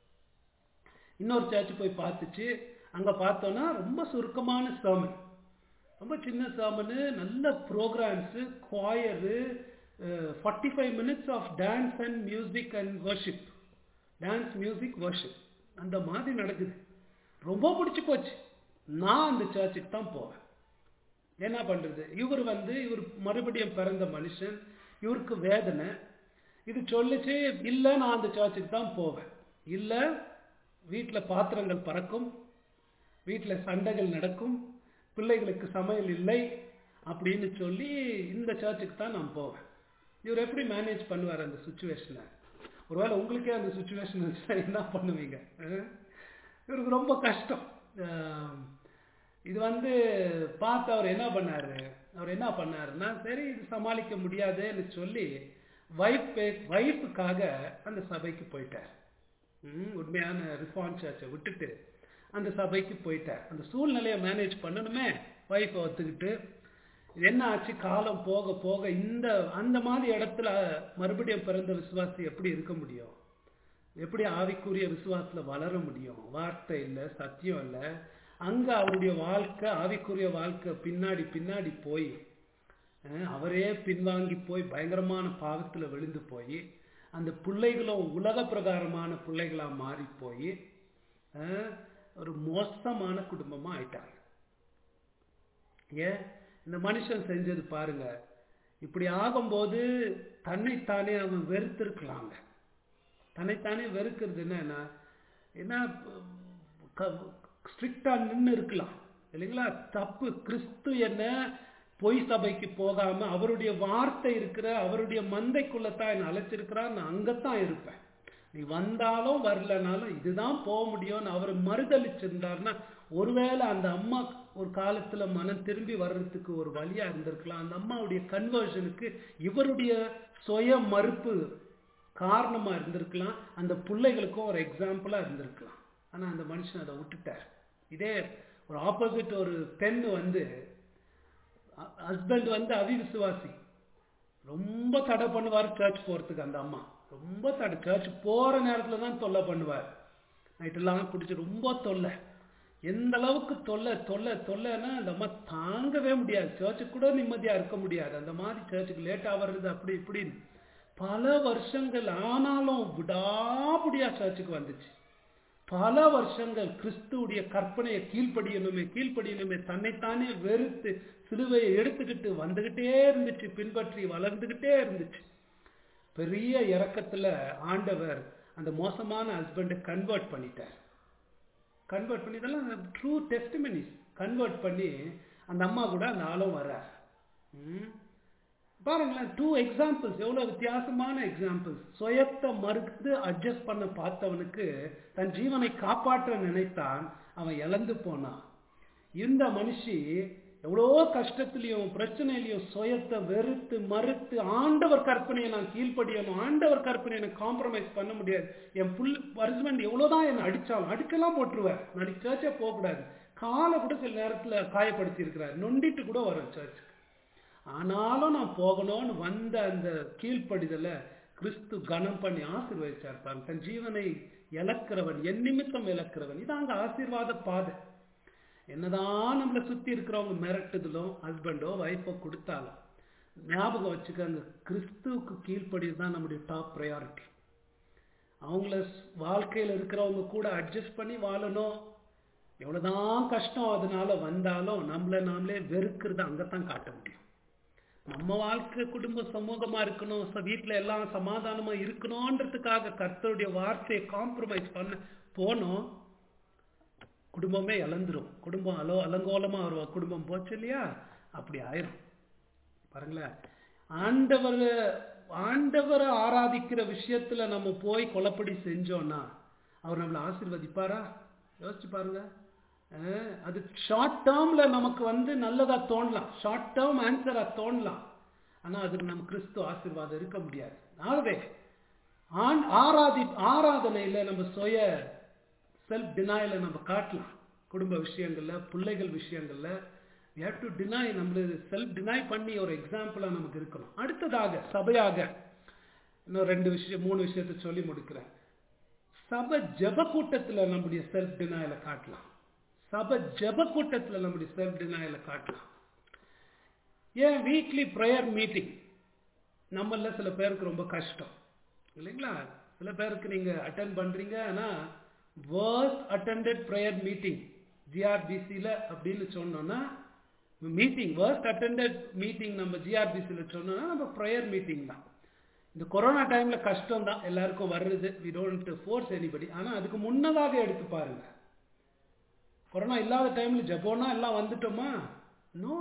இன்னொரு சர்ச் போய் பார்த்துச்சு அங்கே பார்த்தோன்னா ரொம்ப சுருக்கமான சர்மன் ரொம்ப சின்ன சாமனு நல்ல programmes choir forty five minutes of dance and music and worship dance music worship அந்த மாதிரி நடக்குது ரொம்ப பிடிச்சி போச்சு நான் அந்த சர்ச்சுக்கு தான் போவேன் என்ன பண்றது இவர் வந்து இவர் மறுபடியும் பிறந்த மனுஷன் இவருக்கு வேதனை இது சொல்லிச்சு இல்லை நான் அந்த சர்ச்சுக்கு தான் போவேன் இல்லை வீட்டில் பாத்திரங்கள் பறக்கும் வீட்டில் சண்டைகள் நடக்கும் பிள்ளைகளுக்கு சமையல் இல்லை அப்படின்னு சொல்லி இந்த சர்ச்சுக்கு தான் நான் போவேன் இவர் எப்படி மேனேஜ் பண்ணுவார் அந்த சுச்சுவேஷனை ஒருவேளை உங்களுக்கே அந்த சுச்சுவேஷன் இருந்துச்சுன்னா என்ன பண்ணுவீங்க அஹ்? இவருக்கு ரொம்ப கஷ்டம் அஹ், இது வந்து பார்த்து அவர் என்ன பண்ணாரு அவர் என்ன பண்ணாருன்னா சரி இது சமாளிக்க முடியாதுன்னு சொல்லி வைஃப் வைஃபுக்காக அந்த சபைக்கு போயிட்டார் ம், உண்மையான ரிஃபார்ம் சர்ச்சை விட்டுட்டு அந்த சபைக்கு போயிட்டார் அந்த சூழ்நிலையை மேனேஜ் பண்ணணுமே ஒய்ஃபை ஒத்துக்கிட்டு என்ன ஆச்சு காலம் போக போக இந்த அந்த மாதிரி இடத்துல மறுபடியும் பிறந்த விசுவாசி எப்படி இருக்க முடியும் எப்படி ஆவிக்குரிய விசுவாசத்துல வளர முடியும் வார்த்தை இல்லை சத்தியம் இல்லை அங்க அவருடைய வாழ்க்கை ஆவிக்குரிய வாழ்க்கை பின்னாடி பின்னாடி போய் அஹ், அவரே பின்வாங்கி போய் பயங்கரமான பாவத்துல விழுந்து போய் அந்த பிள்ளைகளும் உலக பிரகாரமான பிள்ளைகளா மாறி போய் அஹ், ஒரு மோசமான குடும்பமா ஆயிட்டாங்க ஏன் இந்த மனுஷன் செஞ்சது பாருங்க இப்படி ஆகும்போது தன்னைத்தானே அவன் வெறுத்திருக்கலாங்க தன்னைத்தானே வெறுக்கிறது என்னன்னா என்ன ஸ்ட்ரிக்டா நின்று இருக்கலாம் இல்லைங்களா தப்பு கிறிஸ்து என்ன பொய் சபைக்கு போகாம அவருடைய வார்த்தை இருக்கிற அவருடைய மந்தைக்குள்ள தான் என்ன அழைச்சிருக்கிறார் நான் அங்கத்தான் இருப்பேன் நீ வந்தாலும் வரலனாலும் இதுதான் போக முடியும்னு அவர் மறுதளிச்சிருந்தாருன்னா ஒருவேளை அந்த அம்மா ஒரு காலத்துல மனம் திரும்பி வர்றதுக்கு ஒரு வழியா இருந்திருக்கலாம் அந்த அம்மாவுடைய கன்வர்ஷனுக்கு இவருடைய சுய மறுப்பு காரணமா இருந்திருக்கலாம் அந்த பிள்ளைகளுக்கும் ஒரு எக்ஸாம்பிளா இருந்திருக்கலாம் ஆனா அந்த மனுஷன் அதை விட்டுட்டார் இதே ஒரு ஆப்போசிட் ஒரு பெண் வந்து ஹஸ்பண்ட் வந்து அவிவிசுவாசி ரொம்ப தடை பண்ணுவார் சர்ச் போறதுக்கு அந்த அம்மா ரொம்ப தடை சர்ச் போற நேரத்துல தான் தொல்லை பண்ணுவார் நைட்டெல்லாம் குடிச்சு ரொம்ப தொல்லை எந்த அளவுக்கு தொல்லை தொல்லை தொல்லைன்னா அந்த அம்மா தாங்கவே முடியாது சர்ச்சுக்கு கூட நிம்மதியா இருக்க முடியாது அந்த மாதிரி சர்ச்சுக்கு லேட்டா வர்றது அப்படி இப்படின்னு பல வருஷங்கள் ஆனாலும் விடாபுடியா சர்ச்சுக்கு வந்துச்சு பல வருஷங்கள் கிறிஸ்துவுடைய கற்பனையை கீழ்ப்படியணுமே கீழ்ப்படியணுமே தன்னைத்தானே வெறுத்து சிலுவையை எடுத்துக்கிட்டு வந்துகிட்டே இருந்துச்சு பின்பற்றி வளர்ந்துகிட்டே இருந்துச்சு பெரிய இறக்கத்துல ஆண்டவர் அந்த மோசமான ஹஸ்பண்டை கன்வெர்ட் பண்ணிட்டார் கன்வெர்ட் பண்ணி இதெல்லாம் ட்ரூ டெஸ்டிமனிஸ் கன்வெர்ட் பண்ணி அந்த அம்மா கூட அந்த ஆளும் வர்றார் ம். பாருங்களேன் டூ எக்ஸாம்பிள்ஸ் எவ்வளவு வித்தியாசமான எக்ஸாம்பிள்ஸ் சுயத்தை மறுத்து அட்ஜஸ்ட் பண்ண பார்த்தவனுக்கு தன் ஜீவனை காப்பாற்ற நினைத்தான் அவன் இழந்து போனான் இந்த மனுஷி எவ்வளோ கஷ்டத்திலையும் பிரச்சனையிலையும் சுயத்தை வெறுத்து மறுத்து ஆண்டவர் கற்பனையை நான் கீழ்ப்படியணும் ஆண்டவர் கற்பனையை எனக்கு காம்ப்ரமைஸ் பண்ண முடியாது என் புல் ஹஸ்பண்ட் எவ்வளோதான் என்னை அடிச்சாலும் அடிக்கலாம் போட்டுருவார் நான் சர்ச்சே போகக்கூடாது காலை கூட சில நேரத்தில் காயப்படுத்தி இருக்கிறார் நொண்டிட்டு கூட வரும் சர்ச்சுக்கு ஆனாலும் நான் போகணும்னு வந்த அந்த கீழ்ப்படிதலை கிறிஸ்து கனம் பண்ணி ஆசீர்வதிச்சார் பாருங்க தன் ஜீவனை இழக்கிறவன் என் நிமித்தம் இழக்கிறவன் இது அங்க ஆசீர்வாத பாதை என்னதான் நம்மளை சுத்தி இருக்கிறவங்க மிரட்டுதலும் ஹஸ்பண்டோ ஒய்ஃபோ கொடுத்தாலும் ஞாபகம் வச்சுக்கோங்க கிறிஸ்துவுக்கு கீழ்ப்படி தான் நம்முடைய டாப் ப்ரையாரிட்டி அவங்கள வாழ்க்கையில் இருக்கிறவங்க கூட அட்ஜஸ்ட் பண்ணி வாழணும் எவ்வளவுதான் கஷ்டம் அதனால வந்தாலும் நம்மள நாமளே வெறுக்கிறது அங்கத்தான் காட்ட முடியும் நம்ம வாழ்க்கை குடும்ப சமூகமா இருக்கணும் ச- வீட்டுல எல்லாம் சமாதானமா இருக்கணும்ன்றதுக்காக கர்த்தருடைய வார்த்தையை காம்ப்ரமைஸ் பண்ண போனோம் குடும்பமே இழந்துரும் குடும்பம் அலோ அலங்கோலமா ஒரு குடும்பம் போச்சு இல்லையா அப்படி ஆயிரும் பாருங்களேன் ஆண்டவர் ஆண்டவரை ஆராதிக்கிற விஷயத்துல நம்ம போய் கொலப்படி செஞ்சோம்னா அவர் நம்மளை ஆசீர்வதிப்பாரா யோசிச்சு பாருங்க அஹ், அது ஷார்ட் டேர்ம்ல நமக்கு வந்து நல்லதா தோணலாம் ஷார்ட் டேர்ம் ஆன்சரா தோணலாம் ஆனா அதுக்கு நம்ம கிறிஸ்து ஆசீர்வாதம் இருக்க முடியாது ஆகவே ஆண் ஆராதி ஆராதனையில நம்ம சுய செல்ஃப் டினாயில நம்ம காட்டலாம் குடும்ப விஷயங்கள்ல பிள்ளைகள் விஷயங்கள்ல we have to deny நம்மளது செல்ஃப் டினை பண்ணி ஒரு எக்ஸாம்பிளா நமக்கு இருக்கணும் அடுத்ததாக சபையாக இன்னும் ரெண்டு விஷயம் மூணு விஷயத்தை சொல்லி முடிக்கிறேன் சபை ஜெப கூட்டத்துல நம்முடைய செல்ஃப் டினாயில காட்டலாம் சபை ஜெப கூட்டத்துல நம்முடைய செல்ஃப் டினாயில காட்டலாம் ஏன் வீக்லி ப்ரேயர் மீட்டிங் நம்மள சில பேருக்கு ரொம்ப கஷ்டம் இல்லைங்களா சில பேருக்கு நீங்க அட்டன் பண்றீங்க ஆனா வேர்ஸ்ட் அட்டெண்டட் ப்ரேயர் மீட்டிங் ஜிஆர்பிசியில் அப்படின்னு சொன்னோம்னா மீட்டிங் வேர்ஸ்ட் அட்டெண்டட் மீட்டிங் நம்ம ஜிஆர்பிசியில் சொன்னோம்னா நம்ம ப்ரேயர் மீட்டிங் தான் இந்த கொரோனா டைம்ல கஷ்டம் தான் எல்லாருக்கும் வர்றது வி டோன்ட் ஃபோர்ஸ் எனிபடி ஆனா அதுக்கு முன்னதாக எடுத்து பாருங்க கொரோனா இல்லாத டைம்ல ஜபோனா எல்லாம் வந்துட்டோமா no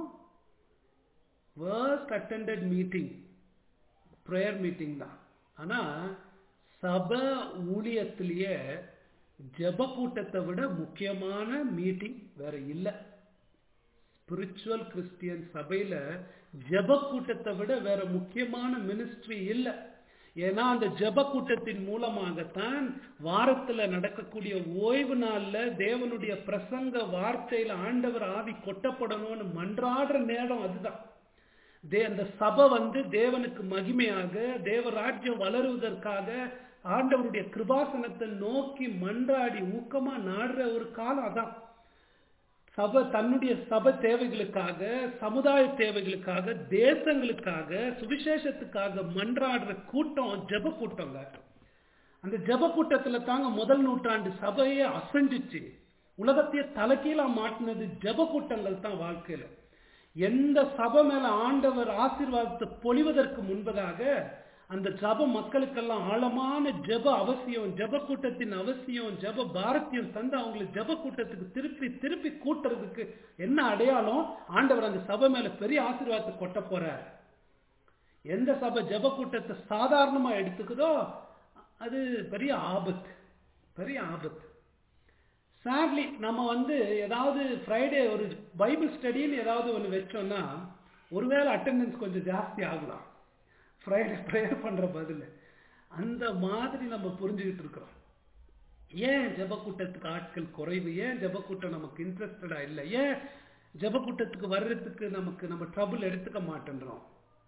worst attended meeting prayer meeting தான் ஆனா சபை ஊழியத்திலேயே ஜெப கூட்டத்தை விட முக்கியமான மீட்டிங் வேற இல்லை ஸ்பிரிச்சுவல் கிறிஸ்டியன் சபையில ஜெப கூட்டத்தை விட வேற முக்கியமான மினிஸ்ட்ரி இல்லை ஏன்னா அந்த ஜெப கூட்டத்தின் மூலமாகத்தான் வாரத்துல நடக்கக்கூடிய ஓய்வு நாள்ல தேவனுடைய பிரசங்க வார்த்தையில ஆண்டவர் ஆவி கொட்டப்படணும்னு மன்றாடுற நேரம் அதுதான் தே அந்த சபை வந்து தேவனுக்கு மகிமையாக தேவராஜ்யம் வளருவதற்காக ஆண்டவருடைய கிருபாசனத்தை நோக்கி மன்றாடி ஊக்கமா நாடுற ஒரு காலம் அதான் சபை தன்னுடைய சபை தேவைகளுக்காக சமுதாய தேவைகளுக்காக தேசங்களுக்காக சுவிசேஷத்துக்காக மன்றாடுற கூட்டம் ஜெப கூட்டங்க அந்த ஜெப கூட்டத்துல தாங்க முதல் நூற்றாண்டு சபையே அசைஞ்சிச்சு உலகத்தையே தலைகீழா மாட்டினது ஜெப கூட்டங்கள் தான் வாழ்க்கையில எந்த சபை மேல ஆண்டவர் ஆசீர்வாதத்தை பொழிவதற்கு முன்பதாக அந்த ஜப மக்களுக்கெல்லாம் ஆழமான ஜெப அவசியம் ஜெப கூட்டத்தின் அவசியம் ஜெப பாரத்தியம் தந்து அவங்களை ஜெப கூட்டத்துக்கு திருப்பி திருப்பி கூட்டுறதுக்கு என்ன அடையாளம் ஆண்டவர் அந்த சபை மேல பெரிய ஆசீர்வாதத்தை கொட்ட போறார் எந்த சபை ஜெப கூட்டத்தை சாதாரணமா எடுத்துக்குதோ அது பெரிய ஆபத்து பெரிய ஆபத்து சாட்லி நம்ம வந்து ஏதாவது ஃப்ரைடே ஒரு பைபிள் ஸ்டடின்னு ஏதாவது ஒன்று வச்சோம்னா ஒருவேளை அட்டெண்டன்ஸ் கொஞ்சம் ஜாஸ்தி ஆகலாம் ஃப்ரைடே ப்ரேயர் பண்ற பதில் அந்த மாதிரி நம்ம புரிஞ்சுக்கிட்டு இருக்கிறோம் ஏன் ஜெப கூட்டத்துக்கு ஆட்கள் குறைவு ஏன் ஜெப கூட்டம் நமக்கு இன்ட்ரெஸ்டடா இல்லை ஏன் ஜெப கூட்டத்துக்கு வர்றதுக்கு நமக்கு நம்ம ட்ரபிள் எடுத்துக்க மாட்டேன்றோம்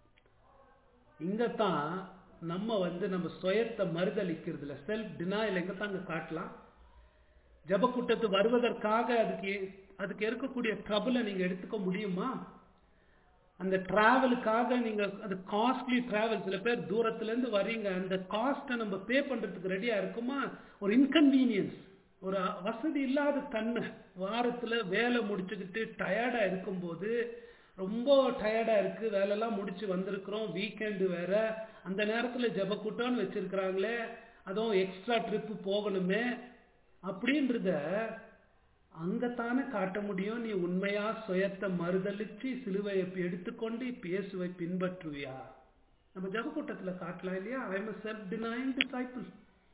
இங்கத்தான் நம்ம வந்து நம்ம சுயத்தை மறுதளிக்கிறதுல செல்ஃப் டினாயில் எங்க தாங்க காட்டலாம் ஜப கூட்டத்து வருவதற்காக அதுக்கு அதுக்கு இருக்கக்கூடிய ட்ரபிளை நீங்க எடுத்துக்க முடியுமா அந்த டிராவலுக்காக நீங்க அது காஸ்ட்லி டிராவல் சில பேர் தூரத்துல இருந்து வரீங்க அந்த காஸ்ட்டை நம்ம பே பண்றதுக்கு ரெடியா இருக்குமா ஒரு இன்கன்வீனியன்ஸ் ஒரு வசதி இல்லாத தன்மை வாரத்துல வேலை முடிச்சுக்கிட்டு டயர்டா இருக்கும்போது ரொம்ப டயர்டா இருக்கு வேலையெல்லாம் முடிச்சு வந்திருக்கிறோம் வீக்கெண்டு வேற அந்த நேரத்துல ஜப கூட்டம்னு வச்சிருக்கிறாங்களே அதுவும் எக்ஸ்ட்ரா ட்ரிப்பு போகணுமே அப்படின்றத அங்கத்தானே காட்ட முடியும் நீ உண்மையா சுயத்தை மறுதளிச்சு சிலுவையை எடுத்துக்கொண்டு இயேசுவை பின்பற்றுவியா நம்ம ஜப கூட்டத்துல காட்டலாம் இல்லையா I am self denying disciple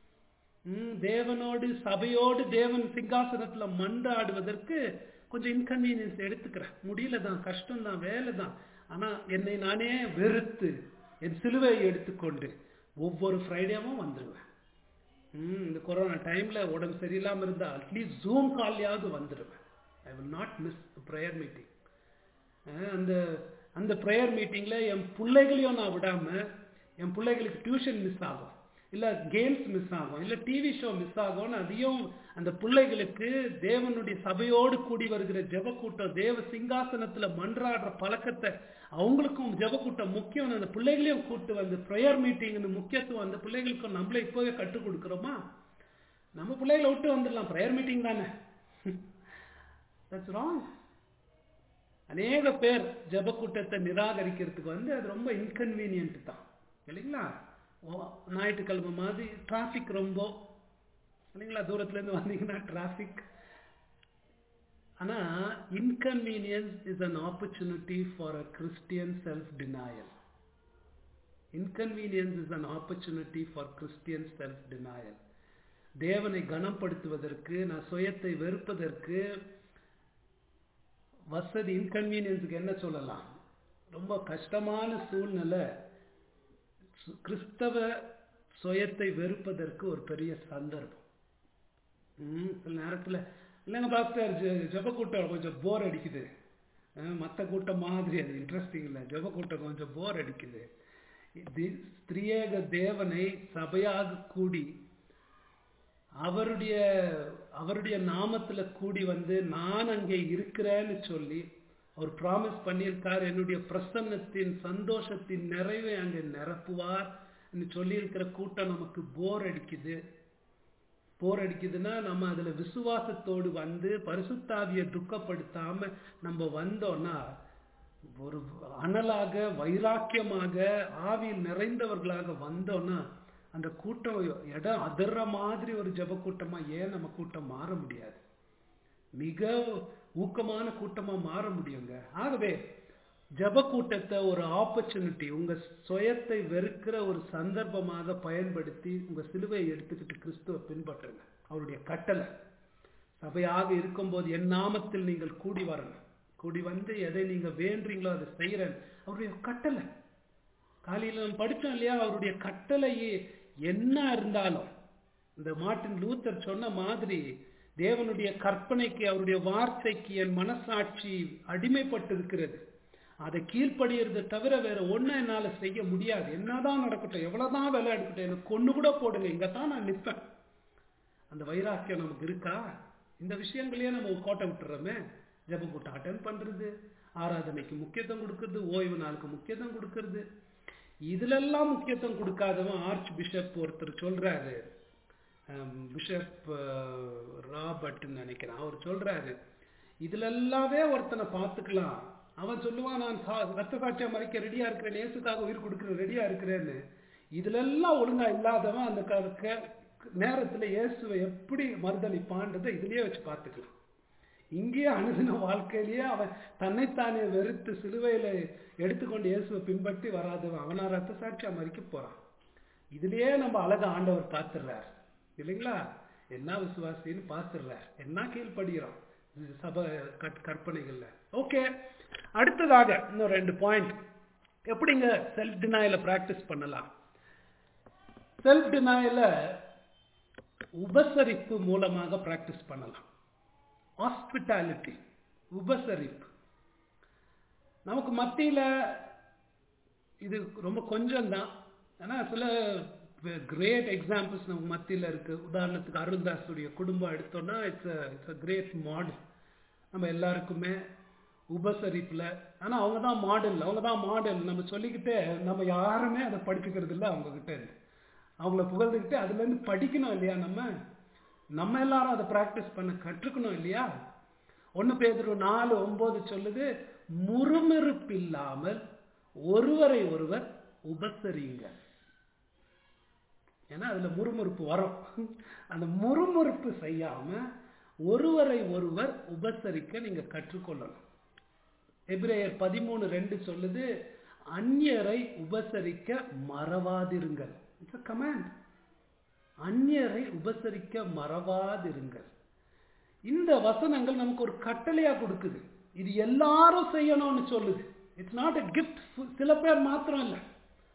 தேவனோடு சபையோடு தேவன் சிங்காசனத்துல மன்றாடுவதற்கு கொஞ்சம் இன்கன்வீனியன்ஸ் எடுத்துக்கிறேன் முடியல தான் கஷ்டம் தான் வேலை தான் ஆனா என்னை நானே வெறுத்து என் சிலுவையை எடுத்துக்கொண்டு ஒவ்வொரு ஃப்ரைடேவும் வந்துடுவேன் இந்த கொரோனா டைம்ல உடம்பு சரியில்லாம இருந்தா அட்லீஸ்ட் ஜூம் கால்லையாவது வந்துடுவேன் I will not miss prayer meeting அந்த அந்த ப்ரேயர் மீட்டிங்ல என் பிள்ளைகளையும் நான் விடாம என் பிள்ளைகளுக்கு டியூஷன் மிஸ் ஆகும் இல்ல கேம்ஸ் மிஸ் ஆகும் இல்ல டிவி ஷோ மிஸ் ஆகும்னு அதையும் அந்த பிள்ளைகளுக்கு தேவனுடைய சபையோடு கூடி வருகிற ஜெப கூட்டம் தேவ சிங்காசனத்துல மன்றாடுற பழக்கத்தை அவங்களுக்கும் ஜெப கூட்டம் முக்கியம் அந்த பிள்ளைகளையும் கூட்டு வந்து ப்ரேயர் மீட்டிங்னு முக்கியத்துவம் அந்த பிள்ளைகளுக்கும் நம்மள இப்போவே கற்றுக் கொடுக்குறோமா நம்ம பிள்ளைகளை விட்டு வந்துடலாம் ப்ரேயர் மீட்டிங் தானே தட்ஸ் ராங் அநேக பேர் ஜெப கூட்டத்தை நிராகரிக்கிறதுக்கு வந்து அது ரொம்ப இன்கன்வீனியன்ட் தான் இல்லைங்களா ஞாயிற்றுக்கிழமை மாதிரி டிராஃபிக் ரொம்ப இல்லைங்களா தூரத்துல இருந்து வந்தீங்கன்னா டிராஃபிக் ஆனா inconvenience is an opportunity for a Christian self denial inconvenience is an opportunity for Christian self denial தேவனை கனப்படுத்துவதற்கு நான் சுயத்தை வெறுப்பதற்கு வசதி இன்கன்வீனியன்ஸுக்கு என்ன சொல்லலாம் ரொம்ப கஷ்டமான சூழ்நிலை சு- கிறிஸ்தவ சுயத்தை வெறுப்பதற்கு ஒரு பெரிய சந்தர்ப்பம் ம், சில நேரத்துல இல்லைங்க பாஸ்டர் ஜெ- ஜெப கூட்டம் கொஞ்சம் போர் அடிக்குது அஹ், மத்த கூட்டம் மாதிரி அது இன்ட்ரெஸ்டிங் இல்லை ஜெப கூட்டம் கொஞ்சம் போர் அடிக்குது இது ஸ்திரியேக தேவனை சபையாக கூடி அவருடைய அவருடைய நாமத்துல கூடி வந்து நான் அங்கே இருக்கிறேன்னு சொல்லி அவர் ப்ராமிஸ் பண்ணியிருக்கார் என்னுடைய பிரசன்னத்தின் சந்தோஷத்தின் நிறைவை அங்கே நிரப்புவார் சொல்லி இருக்கிற கூட்டம் நமக்கு போர் அடிக்குது போர் அடிக்குதுன்னா நம்ம அதுல விசுவாசத்தோடு வந்து பரிசுத்தாவியை துக்கப்படுத்தாம நம்ம வந்தோம்னா ஒரு அனலாக வைராக்கியமாக ஆவியில் நிறைந்தவர்களாக வந்தோம்னா அந்த கூட்டம் இடம் அதிர்ற மாதிரி ஒரு ஜெப கூட்டமா ஏன் நம்ம கூட்டம் மாற முடியாது மிக ஊக்கமான கூட்டமா மாற முடியுங்க ஆகவே ஜெப கூட்டத்தை ஒரு ஆப்பர்ச்சுனிட்டி உங்க சுயத்தை வெறுக்கிற ஒரு சந்தர்ப்பமாக பயன்படுத்தி உங்க சிலுவையை எடுத்துக்கிட்டு கிறிஸ்துவ பின்பற்றுங்க அவருடைய கட்டளை சபையாக இருக்கும்போது என் நாமத்தில் நீங்கள் கூடி வரணும் கூடி வந்து எதை நீங்க வேண்டுறீங்களோ அதை செய்யறேன் அவருடைய கட்டளை காலையில நம்ம படிச்சோம் இல்லையா அவருடைய கட்டளையே என்ன இருந்தாலும் இந்த மார்ட்டின் லூத்தர் சொன்ன மாதிரி தேவனுடைய கற்பனைக்கு அவருடைய வார்த்தைக்கு என் மனசாட்சி அடிமைப்பட்டு இருக்கிறது அதை கீழ்ப்படியறதை தவிர வேற ஒண்ணு என்னால செய்ய முடியாது என்னதான் நடக்கட்டும் எவ்வளவுதான் வேலை எடுக்கட்டும் எனக்கு கொண்டு கூட போடுங்க இங்க தான் நான் நிற்பேன் அந்த வைராக்கியம் நமக்கு இருக்கா இந்த விஷயங்களையே நம்ம கோட்டை விட்டுறோமே ஜெப கூட்டம் அட்டன் பண்றது ஆராதனைக்கு முக்கியத்துவம் கொடுக்கறது ஓய்வு நாளுக்கு முக்கியத்துவம் கொடுக்கறது இதுலெல்லாம் முக்கியத்துவம் கொடுக்காதவன் ஆர்ச் பிஷப் ஒருத்தர் சொல்றாரு பிஷப் ராபர்ட் நினைக்கிறேன் அவர் சொல்றாரு இதுல எல்லாமே ஒருத்தனை பார்த்துக்கலாம் அவன் சொல்லுவான் நான் சா- ரத்த சாட்சியம் மறைக்க ரெடியா இருக்கிறேன் இயேசுக்காக உயிர் கொடுக்க ரெடியா இருக்கிறேன்னு இதுல எல்லாம் ஒழுங்கா இல்லாதவன் அந்த க- க- நேரத்துல இயேசுவை எப்படி மறுதளிப்பான்றதை இதுலயே வச்சு பார்த்துக்கலாம் இங்கேயே அணுதின வாழ்க்கையிலேயே அவன் தன்னைத்தானே வெறுத்து சிலுவையில எடுத்துக்கொண்டு இயேசுவை பின்பற்றி வராதவன் அவனா ரத்த சாட்சியா மறிக்க போறான் இதுலயே நம்ம அழகா ஆண்டவர் பார்த்துடுறார் இல்லைங்களா என்ன விசுவாசின்னு பார்த்துடுறார் என்ன கீழ்ப்படுகிறோம் இது சபை கற்- கற்பனைகள்ல ஓகே அடுத்ததாக இன்னும் ரெண்டு பாயிண்ட் எப்படிங்க செல்ஃப் டினாயில பிராக்டிஸ் பண்ணலாம் செல்ஃப் டினாயில உபசரிப்பு மூலமாக பிராக்டிஸ் பண்ணலாம் ஹாஸ்பிட்டாலிட்டி உபசரிப்பு நமக்கு மத்தியில இது ரொம்ப கொஞ்சம் தான் ஆனா சில கிரேட் எக்ஸாம்பிள்ஸ் நம்ம மத்தியில இருக்கு உதாரணத்துக்கு அருள்தாஸுடைய குடும்பம் எடுத்தோம்னா it's it's a great model நம்ம எல்லாருக்குமே உபசரிப்புல ஆனா அவங்க தான் மாடல் அவங்க தான் மாடல் நம்ம சொல்லிக்கிட்டே நம்ம யாருமே அதை படிச்சுக்கிறது இல்லை அவங்க கிட்ட இருந்து அவங்கள புகழ்ந்துக்கிட்டு அதுல இருந்து படிக்கணும் இல்லையா நம்ம நம்ம எல்லாரும் அதை பிராக்டிஸ் பண்ண கற்றுக்கணும் இல்லையா ஒன்னு பேதுரு நாலு ஒன்பது சொல்லுது முறுமுறுப்பில்லாமல் ஒருவரை ஒருவர் உபசரிங்க ஏன்னா அதுல முறுமுறுப்பு வரும் அந்த முறுமுறுப்பு செய்யாம ஒருவரை ஒருவர் உபசரிக்க நீங்க கற்றுக்கொள்ளணும் எபிரேயர் பதிமூணு ரெண்டு சொல்லுது அந்நியரை உபசரிக்க மறவாதிருங்கள் இட்ஸ் a command அந்நியரை உபசரிக்க மறவாதிருங்கள் இந்த வசனங்கள் நமக்கு ஒரு கட்டளையா கொடுக்குது இது எல்லாரும் செய்யணும்னு சொல்லுது இட்ஸ் நாட் a gift சில பேர் மாத்திரம் இல்லை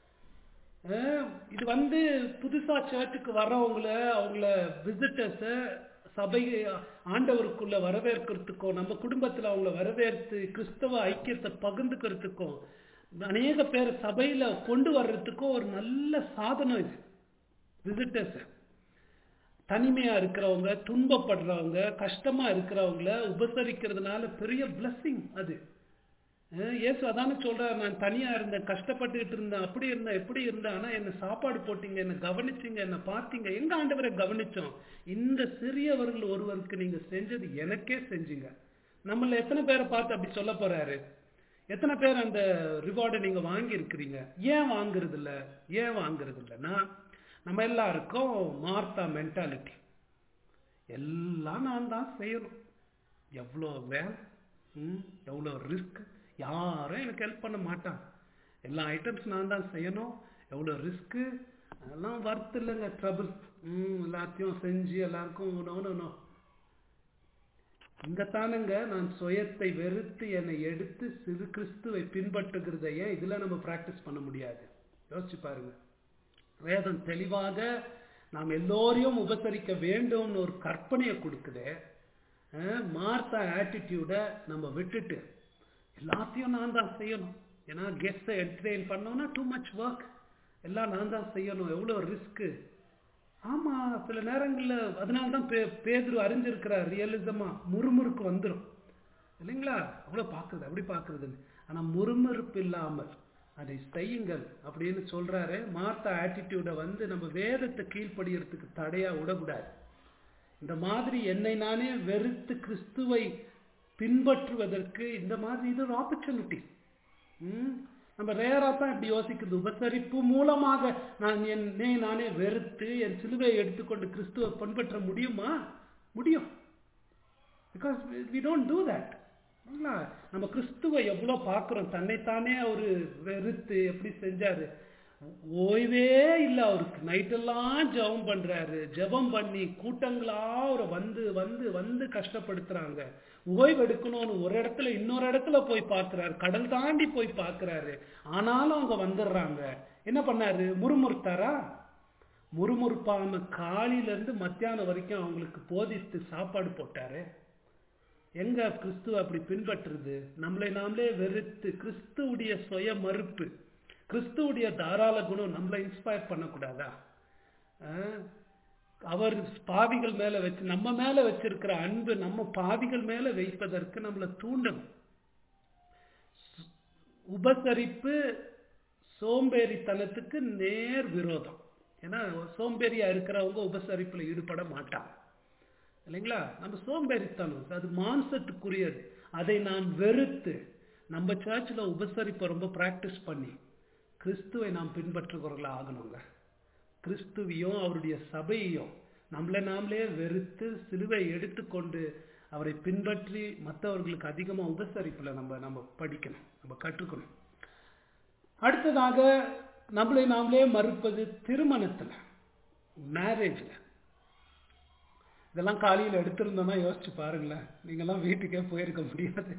அஹ் இது வந்து புதுசா சர்ச்சுக்கு வர்றவங்கள அவங்கள விசிட்டர்ஸ சபை ஆண்டவருக்குள்ள வரவேற்கிறதுக்கும் நம்ம குடும்பத்துல அவங்கள வரவேற்று கிறிஸ்தவ ஐக்கியத்தை பகிர்ந்துக்கிறதுக்கும் அநேக பேர் சபையில கொண்டு வர்றதுக்கும் ஒரு நல்ல சாதனம் இது விசிட்டர்ஸ் தனிமையா இருக்கிறவங்க துன்பப்படுறவங்க கஷ்டமா இருக்கிறவங்கள உபசரிக்கிறதுனால பெரிய blessing அது அஹ் இயேசு அதானே சொல்றாரு நான் தனியா இருந்தேன் கஷ்டப்பட்டுக்கிட்டு இருந்தேன் அப்படி இருந்தேன் எப்படி இருந்தேன் ஆனா என்ன சாப்பாடு போட்டீங்க என்ன கவனிச்சீங்க என்ன பார்த்தீங்க எங்க ஆண்டவரை கவனிச்சோம் இந்த சிறியவர்கள் ஒருவருக்கு நீங்க செஞ்சது எனக்கே செஞ்சீங்க நம்மள எத்தனை பேரை பார்த்து அப்படி சொல்ல போறாரு எத்தனை பேர் அந்த ரிவார்டை நீங்க வாங்கி இருக்கிறீங்க ஏன் வாங்குறது இல்ல ஏன் வாங்குறது இல்லைன்னா நம்ம எல்லாருக்கும் மார்த்தா மென்டாலிட்டி எல்லாம் நான் தான் செய்யணும் எவ்வளோ வேலை ம் எவ்வளோ ரிஸ்க் யாரும் எனக்கு ஹெல்ப் பண்ண மாட்டாங்க எல்லா ஐட்டம்ஸ் நான் தான் செய்யணும் எவ்வளோ ரிஸ்க்கு அதெல்லாம் வர்த்து இல்லைங்க ட்ரபிள் ம் எல்லாத்தையும் செஞ்சு எல்லாருக்கும் நோ நோ நோ இங்க தானுங்க நான் சுயத்தை வெறுத்து என்னை எடுத்து சிறு கிறிஸ்துவை பின்பற்றுகிறத ஏன் இதுல நம்ம பிராக்டிஸ் பண்ண முடியாது யோசிச்சு பாருங்க வேதம் தெளிவாக நாம் எல்லோரையும் உபசரிக்க வேண்டும்னு ஒரு கற்பனையை கொடுக்குதே அஹ், மார்த்தா ஆட்டிடியூட நம்ம விட்டுட்டு எல்லாத்தையும் நான் தான் செய்யணும் ஏன்னா கெஸ்ட்டை என்டர்டெயின் பண்ணோம்னா டூ மச் ஒர்க் எல்லாம் நான் தான் செய்யணும் எவ்வளோ ரிஸ்க்கு ஆமா சில நேரங்கள்ல அதனால தான் பே பேதுரு அறிஞ்சிருக்கிறார் ரியலிசமா முறுமுறுக்கு வந்துடும் இல்லைங்களா அவ்வளோ பார்க்குறது அப்படி பார்க்குறதுன்னு ஆனா முறுமுறுப்பு இல்லாமல் அதை செய்யுங்கள் அப்படின்னு சொல்றாரு மார்த்தா ஆட்டிடியூட வந்து நம்ம வேதத்தை கீழ்ப்படியறதுக்கு தடையா விடக்கூடாது இந்த மாதிரி என்னை நானே வெறுத்து கிறிஸ்துவை பின்பற்றுவதற்கு இந்த மாதிரி இது ஒரு ஆப்பர்ச்சுனிட்டி ம் நம்ம ரேரா தான் இப்படி யோசிக்குது உபசரிப்பு மூலமாக நான் என்னை நானே வெறுத்து என் சிலுவையை எடுத்துக்கொண்டு கிறிஸ்துவை பின்பற்ற முடியுமா முடியும் because we don't do that நம்ம கிறிஸ்துவை எவ்வளோ பார்க்குறோம் தன்னைத்தானே அவரு வெறுத்து எப்படி செஞ்சாரு ஓய்வே இல்லை அவருக்கு நைட்டெல்லாம் ஜெபம் பண்றாரு ஜெபம் பண்ணி கூட்டங்களா அவரை வந்து வந்து வந்து கஷ்டப்படுத்துறாங்க ஓய்வு எடுக்கணும்னு ஒரு இடத்துல இன்னொரு இடத்துல போய் பார்க்கறாரு கடல் தாண்டி போய் பார்க்கறாரு ஆனாலும் அவங்க வந்துடுறாங்க என்ன பண்ணாரு முறுமுறுத்தாரா முறுமுறுப்பாம காலையில இருந்து மத்தியானம் வரைக்கும் அவங்களுக்கு போதித்து சாப்பாடு போட்டாரு எங்க கிறிஸ்துவ அப்படி பின்பற்றுறது நம்மளை நாமளே வெறுத்து கிறிஸ்துவுடைய சுய மறுப்பு கிறிஸ்துவுடைய தாராள குணம் நம்மளை இன்ஸ்பயர் பண்ணக்கூடாதா அஹ், அவர் பாவிகள் மேல வச்சு நம்ம மேல வச்சிருக்கிற அன்பு நம்ம பாவிகள் மேல வைப்பதற்கு நம்மளை தூண்டணும் உபசரிப்பு சோம்பேறித்தனத்துக்கு நேர் விரோதம் ஏன்னா சோம்பேறியா இருக்கிறவங்க உபசரிப்புல ஈடுபட மாட்டாங்க இல்லைங்களா நம்ம சோம்பேறித்தனம் அது மாம்சத்துக்குரியது அதை நாம் வெறுத்து நம்ம சர்ச்சில் உபசரிப்பை ரொம்ப பிராக்டிஸ் பண்ணி கிறிஸ்துவை நாம் பின்பற்றுகிறவர்களா ஆகணுங்க கிறிஸ்துவையும் அவருடைய சபையையும் நம்மளை நாமளே வெறுத்து சிலுவை எடுத்துக்கொண்டு அவரை பின்பற்றி மற்றவர்களுக்கு அதிகமா உபசரிப்புல நம்ம நம்ம படிக்கணும் நம்ம கற்றுக்கணும் அடுத்ததாக நம்மளை நாமளே மறுப்பது திருமணத்துல மேரேஜ்ல இதெல்லாம் காலையில் எடுத்திருந்தோம்னா யோசிச்சு பாருங்களேன் நீங்கெல்லாம் வீட்டுக்கே போயிருக்க முடியாது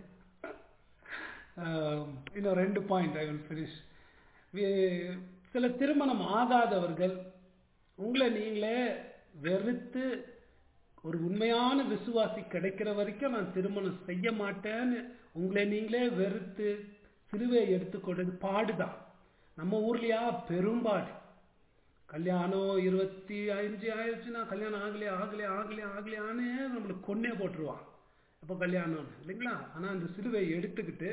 ஆஹ் இன்னும் ரெண்டு பாயிண்ட் ஐ வில் ஃபினிஷ் சில திருமணம் ஆகாதவர்கள் உங்களை நீங்களே வெறுத்து ஒரு உண்மையான விசுவாசி கிடைக்கிற வரைக்கும் நான் திருமணம் செய்ய மாட்டேன்னு உங்களை நீங்களே வெறுத்து சிலுவையை எடுத்துக்கொண்டது பாடுதான் நம்ம ஊர்லயா பெரும்பாடு கல்யாணம் இருபத்தி அஞ்சு ஆயிடுச்சுன்னா கல்யாணம் ஆகலையா ஆகலையா ஆகலையா ஆகலையான்னு நம்மளுக்கு கொன்னே போட்டுருவான் அப்போ கல்யாணம் இல்லைங்களா ஆனா அந்த சிலுவையை எடுத்துக்கிட்டு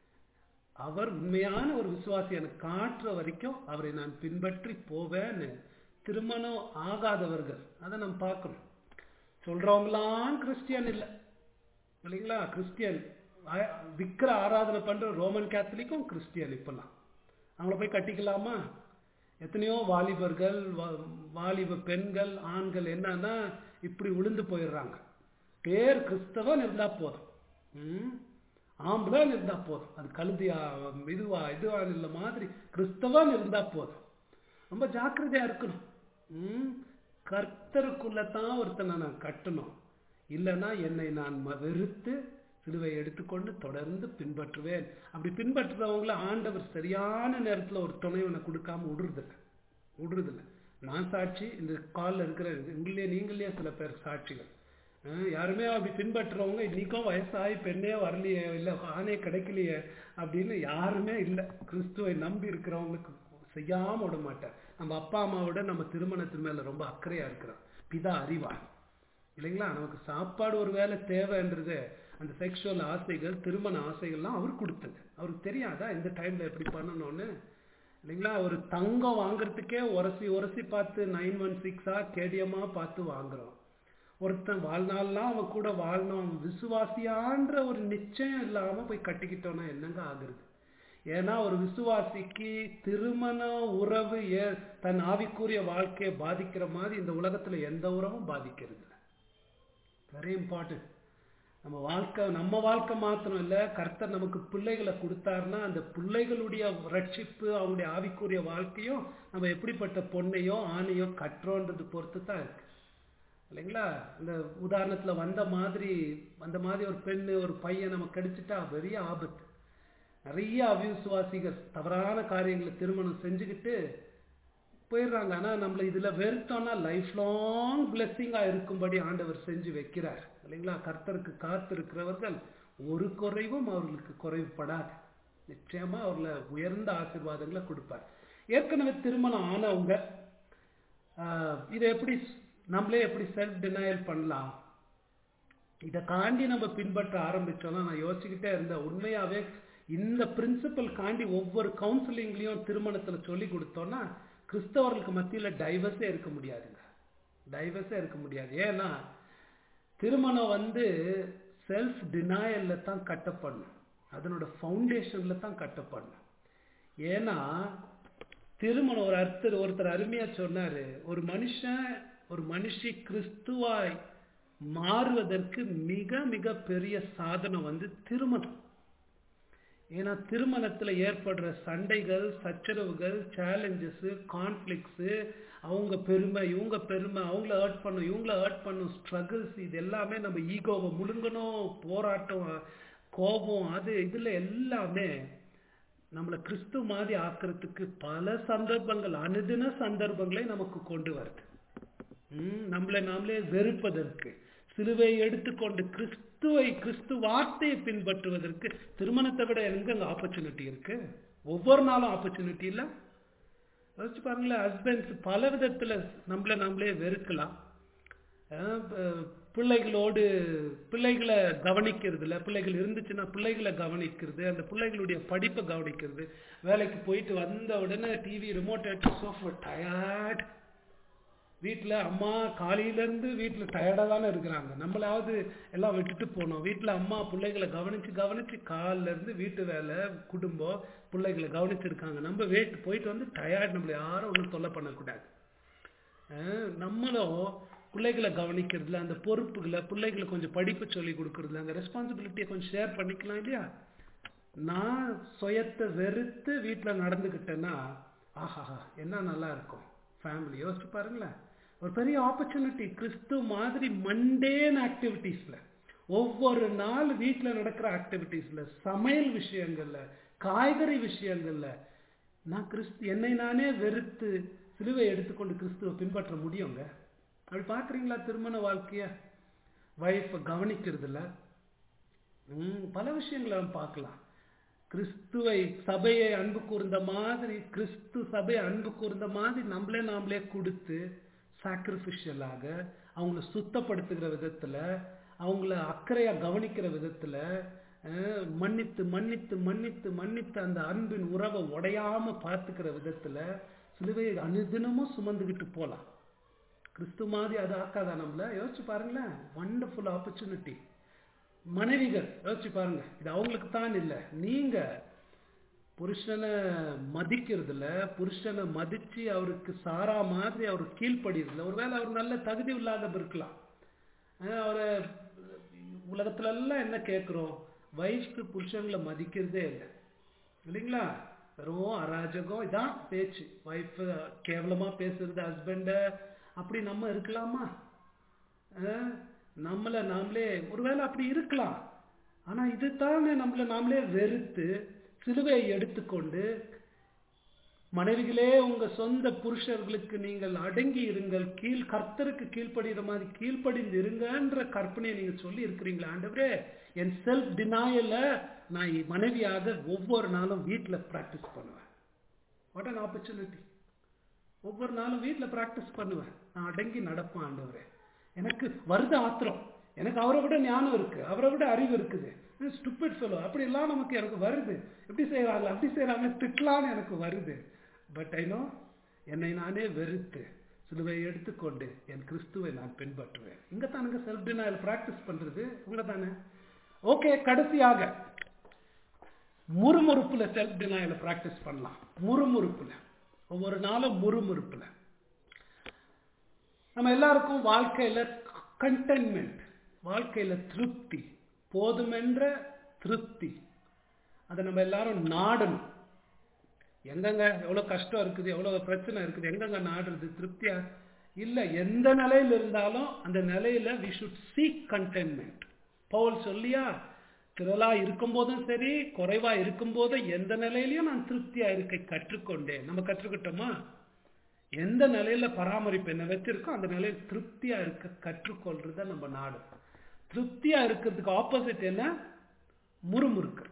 அவர் உண்மையான ஒரு விசுவாசி எனக்கு காட்டுற வரைக்கும் அவரை நான் பின்பற்றி போவேன்னு திருமணம் ஆகாதவர்கள் அதை நம்ம பார்க்கணும் சொல்றவங்களாம் கிறிஸ்டியன் இல்லை இல்லைங்களா கிறிஸ்டியன் ஆ- விக்கிர ஆராதனை பண்ற ரோமன் கேத்தலிக்கும் கிறிஸ்டியன் இப்பெல்லாம் அவங்கள போய் கட்டிக்கலாமா எத்தனையோ வாலிபர்கள் வா- வாலிப பெண்கள் ஆண்கள் என்னன்னா இப்படி விழுந்து போயிடுறாங்க பேர் கிறிஸ்தவன் இருந்தா போதும் ம்? ஆம்பளன் இருந்தா போதும் அது கழுதியா இதுவா இதுவா இல்ல மாதிரி கிறிஸ்தவன் இருந்தா போதும் ரொம்ப ஜாக்கிரதையா இருக்கணும் ம்? கர்த்தருக்குள்ளதான் ஒருத்தனை நான் கட்டணும் இல்லைன்னா என்னை நான் ம- வெறுத்து சிலுவை எடுத்துக்கொண்டு தொடர்ந்து பின்பற்றுவேன் அப்படி பின்பற்றுறவங்கள ஆண்டவர் சரியான நேரத்துல ஒரு துணைவனை கொடுக்காம விடுறதில்ல விடுறதில்ல நான் சாட்சி இந்த கால்ல இருக்கிற எங்களே நீங்களே சில பேர் சாட்சிகள் அஹ் யாருமே அப்படி பின்பற்றுறவங்க இன்னைக்கும் வயசாகி பெண்ணே வரலையே இல்ல ஆணே கிடைக்கலையே அப்படின்னு யாருமே இல்லை கிறிஸ்துவை நம்பி இருக்கிறவங்களுக்கு செய்யாம விட மாட்டேன் நம்ம அப்பா அம்மாவோட நம்ம திருமணத்து மேல ரொம்ப அக்கறையா இருக்கிறோம் பிதா அறிவார் இல்லைங்களா நமக்கு சாப்பாடு ஒரு வேலை தேவைன்றது அந்த செக்ஷுவல் ஆசைகள் திருமண ஆசைகள்லாம் அவர் கொடுத்தது அவருக்கு தெரியாதா இந்த டைம்ல எப்படி பண்ணணும்னு இல்லைங்களா ஒரு தங்கம் வாங்குறதுக்கே உரசி உரசி பார்த்து நைன் ஒன் சிக்ஸா கேடியமா பார்த்து வாங்குறோம் ஒருத்தன் வாழ்நாள்லாம் அவன் கூட வாழணும் அவன் விசுவாசியான்ற ஒரு நிச்சயம் இல்லாம போய் கட்டிக்கிட்டோம்னா என்னங்க ஆகுறது ஏன்னா ஒரு விசுவாசிக்கு திருமண உறவு ஏ தன் ஆவிக்குரிய வாழ்க்கையை பாதிக்கிற மாதிரி இந்த உலகத்துல எந்த உறவும் பாதிக்கிறது வெரி இம்பார்ட்டன்ட் நம்ம வாழ்க்கை நம்ம வாழ்க்கை மாத்திரம் இல்ல கர்த்தர் நமக்கு பிள்ளைகளை கொடுத்தாருன்னா அந்த பிள்ளைகளுடைய ரட்சிப்பு அவங்களுடைய ஆவிக்குரிய வாழ்க்கையும் நம்ம எப்படிப்பட்ட பொண்ணையோ ஆணையோ கட்டுறோன்றது பொறுத்து தான் இருக்கு இல்லைங்களா இந்த உதாரணத்துல வந்த மாதிரி அந்த மாதிரி ஒரு பெண்ணு ஒரு பையன் நமக்கு கிடைச்சிட்டா பெரிய ஆபத்து நிறைய அவிசுவாசிகள் தவறான காரியங்களை திருமணம் செஞ்சுக்கிட்டு போயிடுறாங்க ஆனா நம்மள இதுல வெறுத்தோம்னா லைஃப் லாங் பிளெஸ்ஸிங்கா இருக்கும்படி ஆண்டவர் செஞ்சு வைக்கிறார் இல்லைங்களா கர்த்தருக்கு காத்து இருக்கிறவர்கள் ஒரு குறைவும் அவர்களுக்கு குறைவுபடாது நிச்சயமா அவர்ல உயர்ந்த ஆசீர்வாதங்களை கொடுப்பார் ஏற்கனவே திருமணம் ஆனவங்க ஆஹ், இதை எப்படி நம்மளே எப்படி செல்ஃப் டினையல் பண்ணலாம் இதை தாண்டி நம்ம பின்பற்ற ஆரம்பிச்சோம்னா நான் யோசிச்சுக்கிட்டே இருந்தேன் உண்மையாவே இந்த பிரின்சிபல் காண்டி ஒவ்வொரு கவுன்சிலிங்லயும் திருமணத்துல சொல்லி கொடுத்தோம்னா கிறிஸ்தவர்களுக்கு மத்தியில டைவர்ஸே இருக்க முடியாதுங்க டைவர்ஸே இருக்க முடியாது ஏன்னா திருமணம் வந்து செல்ஃப் டினாயல்ல தான் கட்டப்படணும் அதனோட ஃபவுண்டேஷன்ல தான் கட்டப்படணும் ஏன்னா திருமணம் ஒரு அர்த்தர் ஒருத்தர் அருமையா சொன்னாரு ஒரு மனுஷன் ஒரு மனுஷி கிறிஸ்துவாய் மாறுவதற்கு மிக மிக பெரிய சாதனம் வந்து திருமணம் ஏன்னா திருமணத்துல ஏற்படுற சண்டைகள் சச்சரவுகள் சேலஞ்சஸ் கான்ஃபிளிக்ஸ் அவங்க பெருமை இவங்க பெருமை அவங்கள ஹர்ட் பண்ணும் இவங்கள ஹர்ட் பண்ணும் ஸ்ட்ரகிள்ஸ் இது எல்லாமே நம்ம ஈகோவை முழுங்கணும் போராட்டம் கோபம் அது இதுல எல்லாமே நம்மளை கிறிஸ்து மாதிரி ஆக்கிறதுக்கு பல சந்தர்ப்பங்கள் அனுதின சந்தர்ப்பங்களை நமக்கு கொண்டு வருது ம், நம்மளை நாமளே வெறுப்பதற்கு சிலுவையை எடுத்துக்கொண்டு கிறிஸ்துவை கிறிஸ்து வார்த்தையை பின்பற்றுவதற்கு திருமணத்தை விட எங்க ஆப்பர்ச்சுனிட்டி இருக்கு ஒவ்வொரு நாளும் ஆப்பர்ச்சுனிட்டி இல்ல யோசிச்சு பாருங்களேன் ஹஸ்பண்ட்ஸ் பல விதத்துல நம்மளை நாமளே வெறுக்கலாம் அஹ் ப- பிள்ளைகளோடு பிள்ளைகளை கவனிக்கிறதுல பிள்ளைகள் இருந்துச்சுன்னா பிள்ளைகளை கவனிக்கிறது அந்த பிள்ளைகளுடைய படிப்பை கவனிக்கிறது வேலைக்கு போயிட்டு வந்த உடனே டிவி ரிமோட் எடுத்து சோஃபா டயர்ட் வீட்டில் அம்மா காலையிலேருந்து வீட்டில் டயர்டாக தானே இருக்கிறாங்க நம்மளாவது எல்லாம் விட்டுட்டு போனோம் வீட்டில் அம்மா பிள்ளைகளை கவனித்து கவனித்து காலிலேருந்து வீட்டு வேலை குடும்பம் பிள்ளைகளை கவனிச்சிருக்காங்க நம்ம வீட்டு போயிட்டு வந்து டயர்ட் நம்மளை யாரும் ஒன்றும் தொல்லை பண்ணக்கூடாது அஹ் நம்மளும் பிள்ளைகளை கவனிக்கிறதுல அந்த பொறுப்புகளை பிள்ளைகளை கொஞ்சம் படிப்பு சொல்லி கொடுக்கறதுல அந்த ரெஸ்பான்சிபிலிட்டியை கொஞ்சம் ஷேர் பண்ணிக்கலாம் இல்லையா நான் சுயத்தை வெறுத்து வீட்டில் நடந்துக்கிட்டேன்னா ஆஹாஹா என்ன நல்லா இருக்கும் ஃபேமிலி யோசிச்சு பாருங்களேன் ஒரு பெரிய ஆப்பர்ச்சுனிட்டி கிறிஸ்து மாதிரி மண்டேன் ஆக்டிவிட்டீஸ்ல ஒவ்வொரு நாள் வீட்டில் நடக்கிற ஆக்டிவிட்டீஸ்ல சமையல் விஷயங்கள்ல காய்கறி விஷயங்கள்ல நான் கிறிஸ்து என்னை நானே வெறுத்து சிலுவை எடுத்துக்கொண்டு கிறிஸ்துவை பின்பற்ற முடியுங்க அப்படி பார்க்குறீங்களா திருமண வாழ்க்கைய வைஃபை கவனிக்கிறதுல ம், பல விஷயங்களை நம்ம பார்க்கலாம் கிறிஸ்துவை சபையை அன்பு கூர்ந்த மாதிரி கிறிஸ்து சபையை அன்பு கூர்ந்த மாதிரி நம்மளே நாமளே கொடுத்து சாக்ரிஃபிஷியலாக அவங்கள சுத்தப்படுத்துகிற விதத்துல அவங்கள அக்கறையா கவனிக்கிற விதத்துல அஹ், மன்னித்து மன்னித்து மன்னித்து மன்னித்து அந்த அன்பின் உறவை உடையாம பார்த்துக்கிற விதத்துல சிலுவையை அனுதினமும் சுமந்துக்கிட்டு போலாம் கிறிஸ்து மாதிரி அது ஆக்காதா நம்மள யோசிச்சு பாருங்களேன் வண்டர்ஃபுல் ஆப்பர்ச்சுனிட்டி மனைவிகள் யோசிச்சு பாருங்க இது அவங்களுக்கு தான் இல்லை நீங்க புருஷனை மதிக்கிறதுல புருஷனை மதிச்சு அவருக்கு சாரா மாதிரி அவர் கீழ்ப்படிறதுல ஒருவேளை அவர் நல்ல தகுதி இல்லாத இருக்கலாம் அஹ் அவரை உலகத்துல எல்லாம் என்ன கேட்கிறோம் வயசுக்கு புருஷங்களை மதிக்கிறதே இல்லை இல்லைங்களா வெறும் அராஜகம் இதான் பேச்சு வைஃப் கேவலமா பேசுறது ஹஸ்பண்ட அப்படி நம்ம இருக்கலாமா அஹ் நம்மள நாமளே ஒருவேளை அப்படி இருக்கலாம் ஆனா இதுதானே நம்மள நாமளே வெறுத்து சிலுவையை எடுத்துக்கொண்டு மனைவிகளே உங்க சொந்த புருஷர்களுக்கு நீங்கள் அடங்கி இருங்கள் கீழ் கர்த்தருக்கு கீழ்ப்படுகிற மாதிரி கீழ்ப்படிந்து இருங்கன்ற கற்பனையை நீங்க சொல்லி இருக்கிறீங்களா ஆண்டவரே என் செல்ஃப் டினாயல நான் என் மனைவியாக ஒவ்வொரு நாளும் வீட்டுல பிராக்டிஸ் பண்ணுவேன் வாட் அன் ஆப்பர்ச்சுனிட்டி ஒவ்வொரு நாளும் வீட்டுல பிராக்டிஸ் பண்ணுவேன் நான் அடங்கி நடப்பேன் ஆண்டவரே எனக்கு வருது ஆத்திரம் எனக்கு அவரை விட ஞானம் இருக்கு அவரை விட அறிவு இருக்குது ஸ்டூபிட் ஃபெலோ அப்படி எல்லாம் நமக்கு எனக்கு வருது எப்படி செய்யறாங்க அப்படி செய்யறாங்க திட்டலான்னு எனக்கு வருது பட் ஐ நோ என்னை நானே வெறுத்து சிலுவை எடுத்துக்கொண்டு என் கிறிஸ்துவை நான் பின்பற்றுவேன் இங்க தானுங்க செல்ஃப் டினாயல் பிராக்டிஸ் பண்றது உங்க தானே ஓகே கடைசியாக முறுமுறுப்புல செல்ஃப் டினாயல பிராக்டிஸ் பண்ணலாம் முறுமுறுப்புல ஒவ்வொரு நாளும் முறுமுறுப்புல நம்ம எல்லாருக்கும் வாழ்க்கையில கண்டென்மெண்ட் வாழ்க்கையில திருப்தி போதுமென்ற திருப்தி அதை நம்ம எல்லாரும் நாடணும் எங்கங்க எவ்வளவு கஷ்டம் இருக்குது எவ்வளவு பிரச்சனை இருக்குது எங்கங்க நாடுறது திருப்தியா இல்ல எந்த நிலையில இருந்தாலும் அந்த நிலையில வி ஷுட் சீக் கண்டென்மெண்ட் பவுல் சொல்லியா திரளா இருக்கும்போதும் சரி குறைவா இருக்கும்போதும் எந்த நிலையிலயும் நான் திருப்தியா இருக்க கற்றுக்கொண்டேன் நம்ம கற்றுக்கிட்டோமா எந்த நிலையில பராமரிப்பு என்ன வச்சிருக்கோ அந்த நிலையில் திருப்தியா இருக்க கற்றுக்கொள்றத நம்ம நாடு திருப்தியா இருக்கிறதுக்கு ஆப்போசிட் என்ன முறுமுறுக்கிறது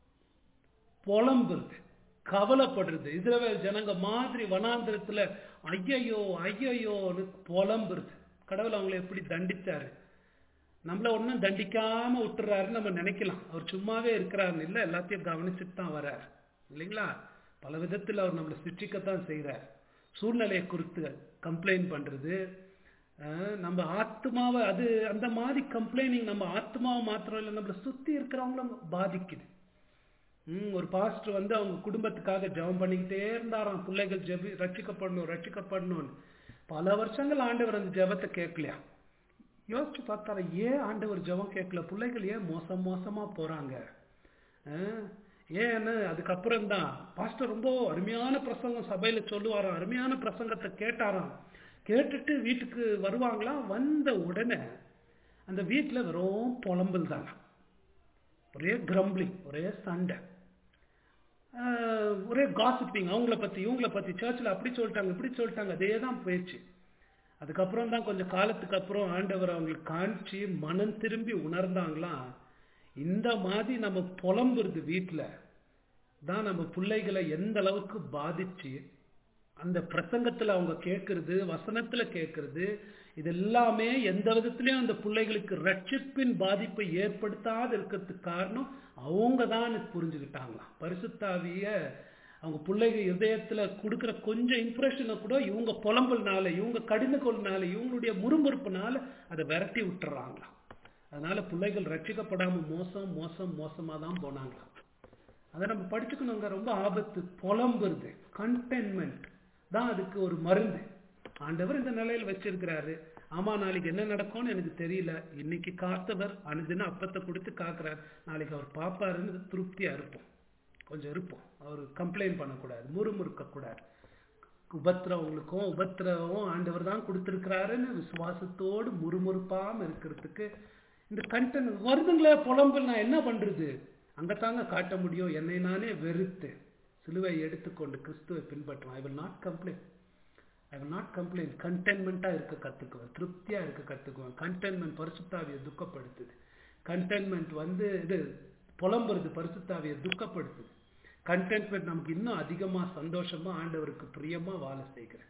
புலம்புறது கவலைப்படுறது இஸ்ரவேல் ஜனங்க மாதிரி வனாந்திரத்துல ஐயையோ ஐயையோன்னு புலம்புறது கடவுள் அவங்களை எப்படி தண்டிச்சாரு நம்மள ஒன்றும் தண்டிக்காம விட்டுறாருன்னு நம்ம நினைக்கலாம் அவர் சும்மாவே இருக்கிறாருன்னு இல்லை எல்லாத்தையும் கவனிச்சுட்டு தான் வர்றார் இல்லைங்களா பல விதத்தில் அவர் நம்மளை சிற்றிக்கத்தான் செய்கிறார் சூழ்நிலையை குறித்து கம்ப்ளைண்ட் பண்றது அஹ் நம்ம ஆத்மாவை அது அந்த மாதிரி கம்ப்ளைனிங் நம்ம ஆத்மாவை மாத்திரம் இல்லை நம்மளை சுத்தி இருக்கிறவங்களும் பாதிக்குது ம், ஒரு பாஸ்டர் வந்து அவங்க குடும்பத்துக்காக ஜெபம் பண்ணிக்கிட்டே இருந்தாராம் பிள்ளைகள் ஜெபி ரட்சிக்கப்படணும் ரட்சிக்கப்படணும்னு பல வருஷங்கள் ஆண்டவர் அந்த ஜெபத்தை கேட்கலையா யோசிச்சு பார்த்தாரா ஏன் ஆண்டவர் ஜெபம் கேட்கல பிள்ளைகள் ஏன் மோசம் மோசமா போறாங்க அஹ், ஏன்னு அதுக்கப்புறம் தான் பாஸ்டர் ரொம்ப அருமையான பிரசங்கம் சபையில சொல்லுவாராம் அருமையான பிரசங்கத்தை கேட்டாராம் கேட்டுட்டு வீட்டுக்கு வருவாங்களாம் வந்த உடனே அந்த வீட்டுல வெறும் புலம்பல் தானா ஒரே கிரம்பிளிங் ஒரே சண்டை ஆஹ் ஒரே காசிப்பிங் அவங்கள பத்தி இவங்கள பத்தி சர்ச்சில் அப்படி சொல்லிட்டாங்க இப்படி சொல்லிட்டாங்க அதே தான் போயிடுச்சு அதுக்கப்புறம் தான் கொஞ்சம் காலத்துக்கு அப்புறம் ஆண்டவர் அவங்களுக்கு காமிச்சு மனம் திரும்பி உணர்ந்தாங்களாம் இந்த மாதிரி நம்ம புலம்புறது வீட்டில் தான் நம்ம பிள்ளைகளை எந்த அளவுக்கு பாதிச்சு அந்த பிரசங்கத்துல அவங்க கேட்கறது வசனத்துல கேட்கறது இது எல்லாமே எந்த விதத்திலையும் அந்த பிள்ளைகளுக்கு ரட்சிப்பின் பாதிப்பை ஏற்படுத்தாது இருக்கிறதுக்கு காரணம் அவங்க தான் புரிஞ்சுக்கிட்டாங்களாம் பரிசுத்தாவிய அவங்க பிள்ளைங்க இதயத்துல கொடுக்குற கொஞ்சம் இம்ப்ரெஷனை கூட இவங்க புலம்பல்னால இவங்க கடினக்கொள்னால இவங்களுடைய முறுமுறுப்புனால அதை விரட்டி விட்டுறாங்களாம் அதனால பிள்ளைகள் ரட்சிக்கப்படாம மோசம் மோசம் மோசமா தான் போனாங்களாம் அதை நம்ம படிச்சுக்கணுங்க ரொம்ப ஆபத்து புலம்புறது கண்டென்மெண்ட் தான் அதுக்கு ஒரு மருந்து ஆண்டவர் இந்த நிலையில் வச்சிருக்கிறாரு ஆமா நாளைக்கு என்ன நடக்கும்னு எனக்கு தெரியல இன்னைக்கு காத்தவர் அனுதினம் அப்பத்தை கொடுத்து காக்குறாரு நாளைக்கு அவர் பாப்பாருன்னு திருப்தியா இருப்போம் கொஞ்சம் இருப்போம் அவர் கம்ப்ளைண்ட் பண்ணக்கூடாது முறுமுறுக்க கூடாது உபத்திரவங்களுக்கும் உபத்திரவம் ஆண்டவர் தான் கொடுத்துருக்கிறாருன்னு விசுவாசத்தோடு முறுமுறுப்பாம இருக்கிறதுக்கு இந்த கண்டென்ட் வருதுங்களே புலம்பல் நான் என்ன பண்றது அங்கத்தாங்க காட்ட முடியும் என்னை நானே வெறுத்து சிலுவை எடுத்துக்கொண்டு கிறிஸ்துவை பின்பற்றுவேன் I will not complaint I will not complaint கண்டென்மெண்ட்டாக இருக்க கற்றுக்குவேன் திருப்தியாக இருக்க கற்றுக்குவேன் கண்டென்மெண்ட் பரிசுத்தாவியை துக்கப்படுத்துது கண்டென்மெண்ட் வந்து இது புலம்புறது பரிசுத்தாவியை துக்கப்படுத்துது கண்டென்ட்மெண்ட் நமக்கு இன்னும் அதிகமாக சந்தோஷமா ஆண்டவருக்கு பிரியமா வாழ செய்கிறது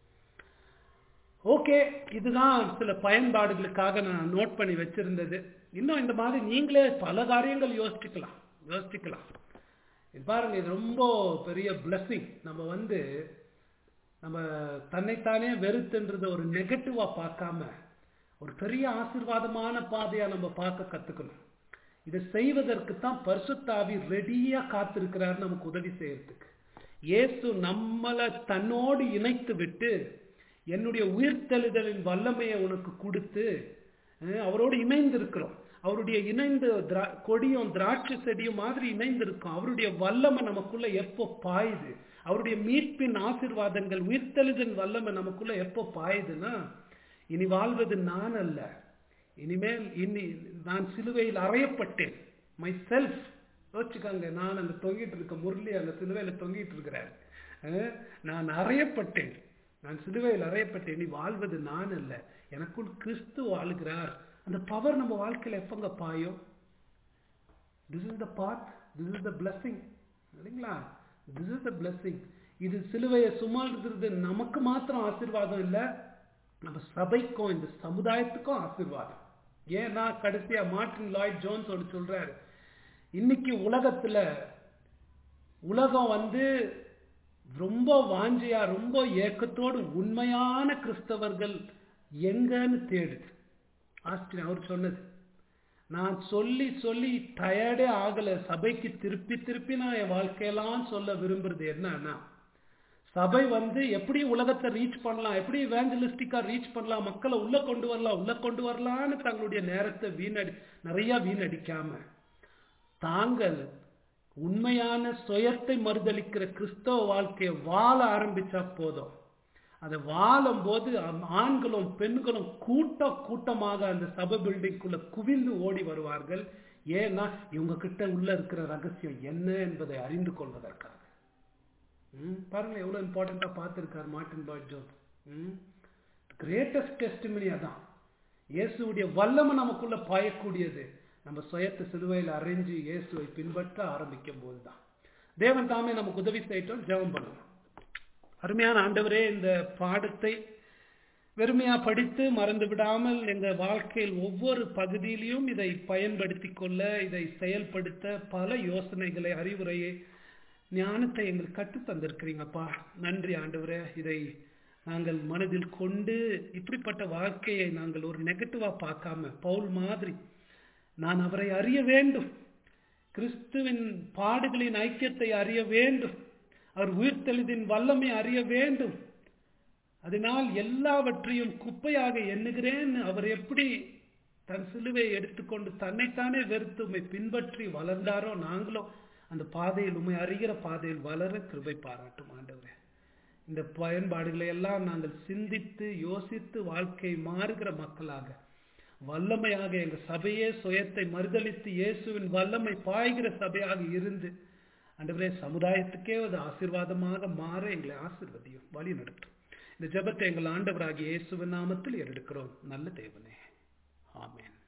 ஓகே இதுதான் சில பயன்பாடுகளுக்காக நான் நோட் பண்ணி வச்சிருந்தது இன்னும் இந்த மாதிரி நீங்களே பல காரியங்கள் யோசிச்சுக்கலாம் யோசிச்சுக்கலாம் இது பாருங்க இது ரொம்ப பெரிய blessing நம்ம வந்து நம்ம தன்னைத்தானே வெறுத்துன்றத ஒரு நெகட்டிவா பார்க்காம ஒரு பெரிய ஆசீர்வாதமான பாதையா நம்ம பார்க்க கத்துக்கணும் இதை செய்வதற்கு தான் பரிசுத்தாவி ரெடியா காத்திருக்கிறார் நமக்கு உதவி செய்யறதுக்கு இயேசு நம்மளை தன்னோடு இணைத்து விட்டு என்னுடைய உயிர்த்தெழுதலின் வல்லமையை உனக்கு கொடுத்து அஹ், அவரோடு இணைந்து இருக்கிறோம் அவருடைய இணைந்து திரா- கொடியும் திராட்சை செடியும் மாதிரி இணைந்து இருக்கும் அவருடைய வல்லமை நமக்குள்ள எப்போ பாயுது அவருடைய மீட்பின் ஆசீர்வாதங்கள் உயிர்த்தெழுதல் வல்லமை நமக்குள்ள எப்போ பாயுதுன்னா இனி வாழ்வது நான் அல்ல இனிமேல் இனி நான் சிலுவையில் அறையப்பட்டேன் மை செல்ஃப் யோசிச்சுக்காங்க நான் அந்த தொங்கிட்டு இருக்க முரளி அந்த சிலுவையில தொங்கிட்டு இருக்கிறார் அஹ், நான் அறையப்பட்டேன் நான் சிலுவையில் அறையப்பட்டேன் இனி வாழ்வது நான் அல்ல எனக்குள் கிறிஸ்து வாழுகிறார் அந்த பவர் நம்ம வாழ்க்கையில எப்பங்க பாயும் this is the path this is the blessing இல்லைங்களா திஸ் இஸ் த பிளஸ்ஸிங் இது சிலுவையை சுமல்றது நமக்கு மாத்திரம் ஆசீர்வாதம் இல்லை நம்ம சபைக்கும் இந்த சமுதாயத்துக்கும் ஆசீர்வாதம் ஏன்னா கடைசியா மார்ட்டின் லாய்ட் ஜோன்ஸ் ஒன்று சொல்றாரு இன்னைக்கு உலகத்துல உலகம் வந்து ரொம்ப வாஞ்சியா ரொம்ப ஏக்கத்தோடு உண்மையான கிறிஸ்தவர்கள் எங்கன்னு தேடுது ஆஸ்டின் அவர் சொன்னது நான் சொல்லி சொல்லி டயர்டே ஆகல சபைக்கு திருப்பி திருப்பி நான் என் வாழ்க்கையெல்லாம் சொல்ல விரும்புறது என்னன்னா சபை வந்து எப்படி உலகத்தை ரீச் பண்ணலாம் எப்படி வேஞ்சலிஸ்டிக்கா ரீச் பண்ணலாம் மக்களை உள்ள கொண்டு வரலாம் உள்ள கொண்டு வரலாம்னு தங்களுடைய நேரத்தை வீணடி நிறைய வீணடிக்காம தாங்கள் உண்மையான சுயத்தை மறுதளிக்கிற கிறிஸ்தவ வாழ்க்கையை வாழ ஆரம்பிச்சா போதும் அதை வாழும் போது ஆண்களும் பெண்களும் கூட்ட கூட்டமாக அந்த சபை பில்டிங்குள்ள குவிந்து ஓடி வருவார்கள் ஏன்னா இவங்க கிட்ட உள்ள இருக்கிற ரகசியம் என்ன என்பதை அறிந்து கொள்வதற்காக ம், பாருங்க எவ்வளவு இம்பார்ட்டண்டா பார்த்திருக்காரு Martyn Lloyd Jones greatest testimony அதான் இயேசுவுடைய வல்லமை நமக்குள்ள பாயக்கூடியது நம்ம சுயத்தை சிலுவையில் அரைஞ்சு இயேசுவை பின்பற்ற ஆரம்பிக்கும் போதுதான் தேவன் தாமே நமக்கு உதவி செய்யட்டும் ஜெபம் பண்ணணும் அருமையான ஆண்டவரே இந்த பாடத்தை வெறுமையா படித்து மறந்து விடாமல் எங்க வாழ்க்கையில் ஒவ்வொரு பகுதியிலையும் இதை பயன்படுத்தி கொள்ள இதை செயல்படுத்த பல யோசனைகளை அறிவுரையை ஞானத்தை எங்களுக்கு கற்று தந்திருக்கிறீங்கப்பா நன்றி ஆண்டவரே இதை நாங்கள் மனதில் கொண்டு இப்படிப்பட்ட வாழ்க்கையை நாங்கள் ஒரு நெகட்டிவா பார்க்காம பவுல் மாதிரி நான் அவரை அறிய வேண்டும் கிறிஸ்துவின் பாடுகளின் ஐக்கியத்தை அறிய வேண்டும் அவர் உயிர்த்தெழுதின் வல்லமை அறிய வேண்டும் அதனால் எல்லாவற்றையும் குப்பையாக எண்ணுகிறேன் அவர் எப்படி தன் சிலுவையை எடுத்துக்கொண்டு தன்னைத்தானே வெறுத்து உம்மை பின்பற்றி வளர்ந்தாரோ நாங்களும் அந்த பாதையில் உண்மை அறிகிற பாதையில் வளர கிருபை பாராட்டும் ஆண்டவரே இந்த பயன்பாடுகளை எல்லாம் நாங்கள் சிந்தித்து யோசித்து வாழ்க்கை மாறுகிற மக்களாக வல்லமையாக எங்க சபையே சுயத்தை மறுதளித்து இயேசுவின் வல்லமை பாய்கிற சபையாக இருந்து ஆண்டவரே சமுதாயத்துக்கே ஒரு ஆசீர்வாதமாக மாற எங்களை ஆசீர்வதியும் வழி நடத்தும் இந்த ஜெபத்தை எங்கள் ஆண்டவராகிய இயேசுவின் நாமத்தில் எடுக்கிறோம் நல்ல தேவனே ஆமென்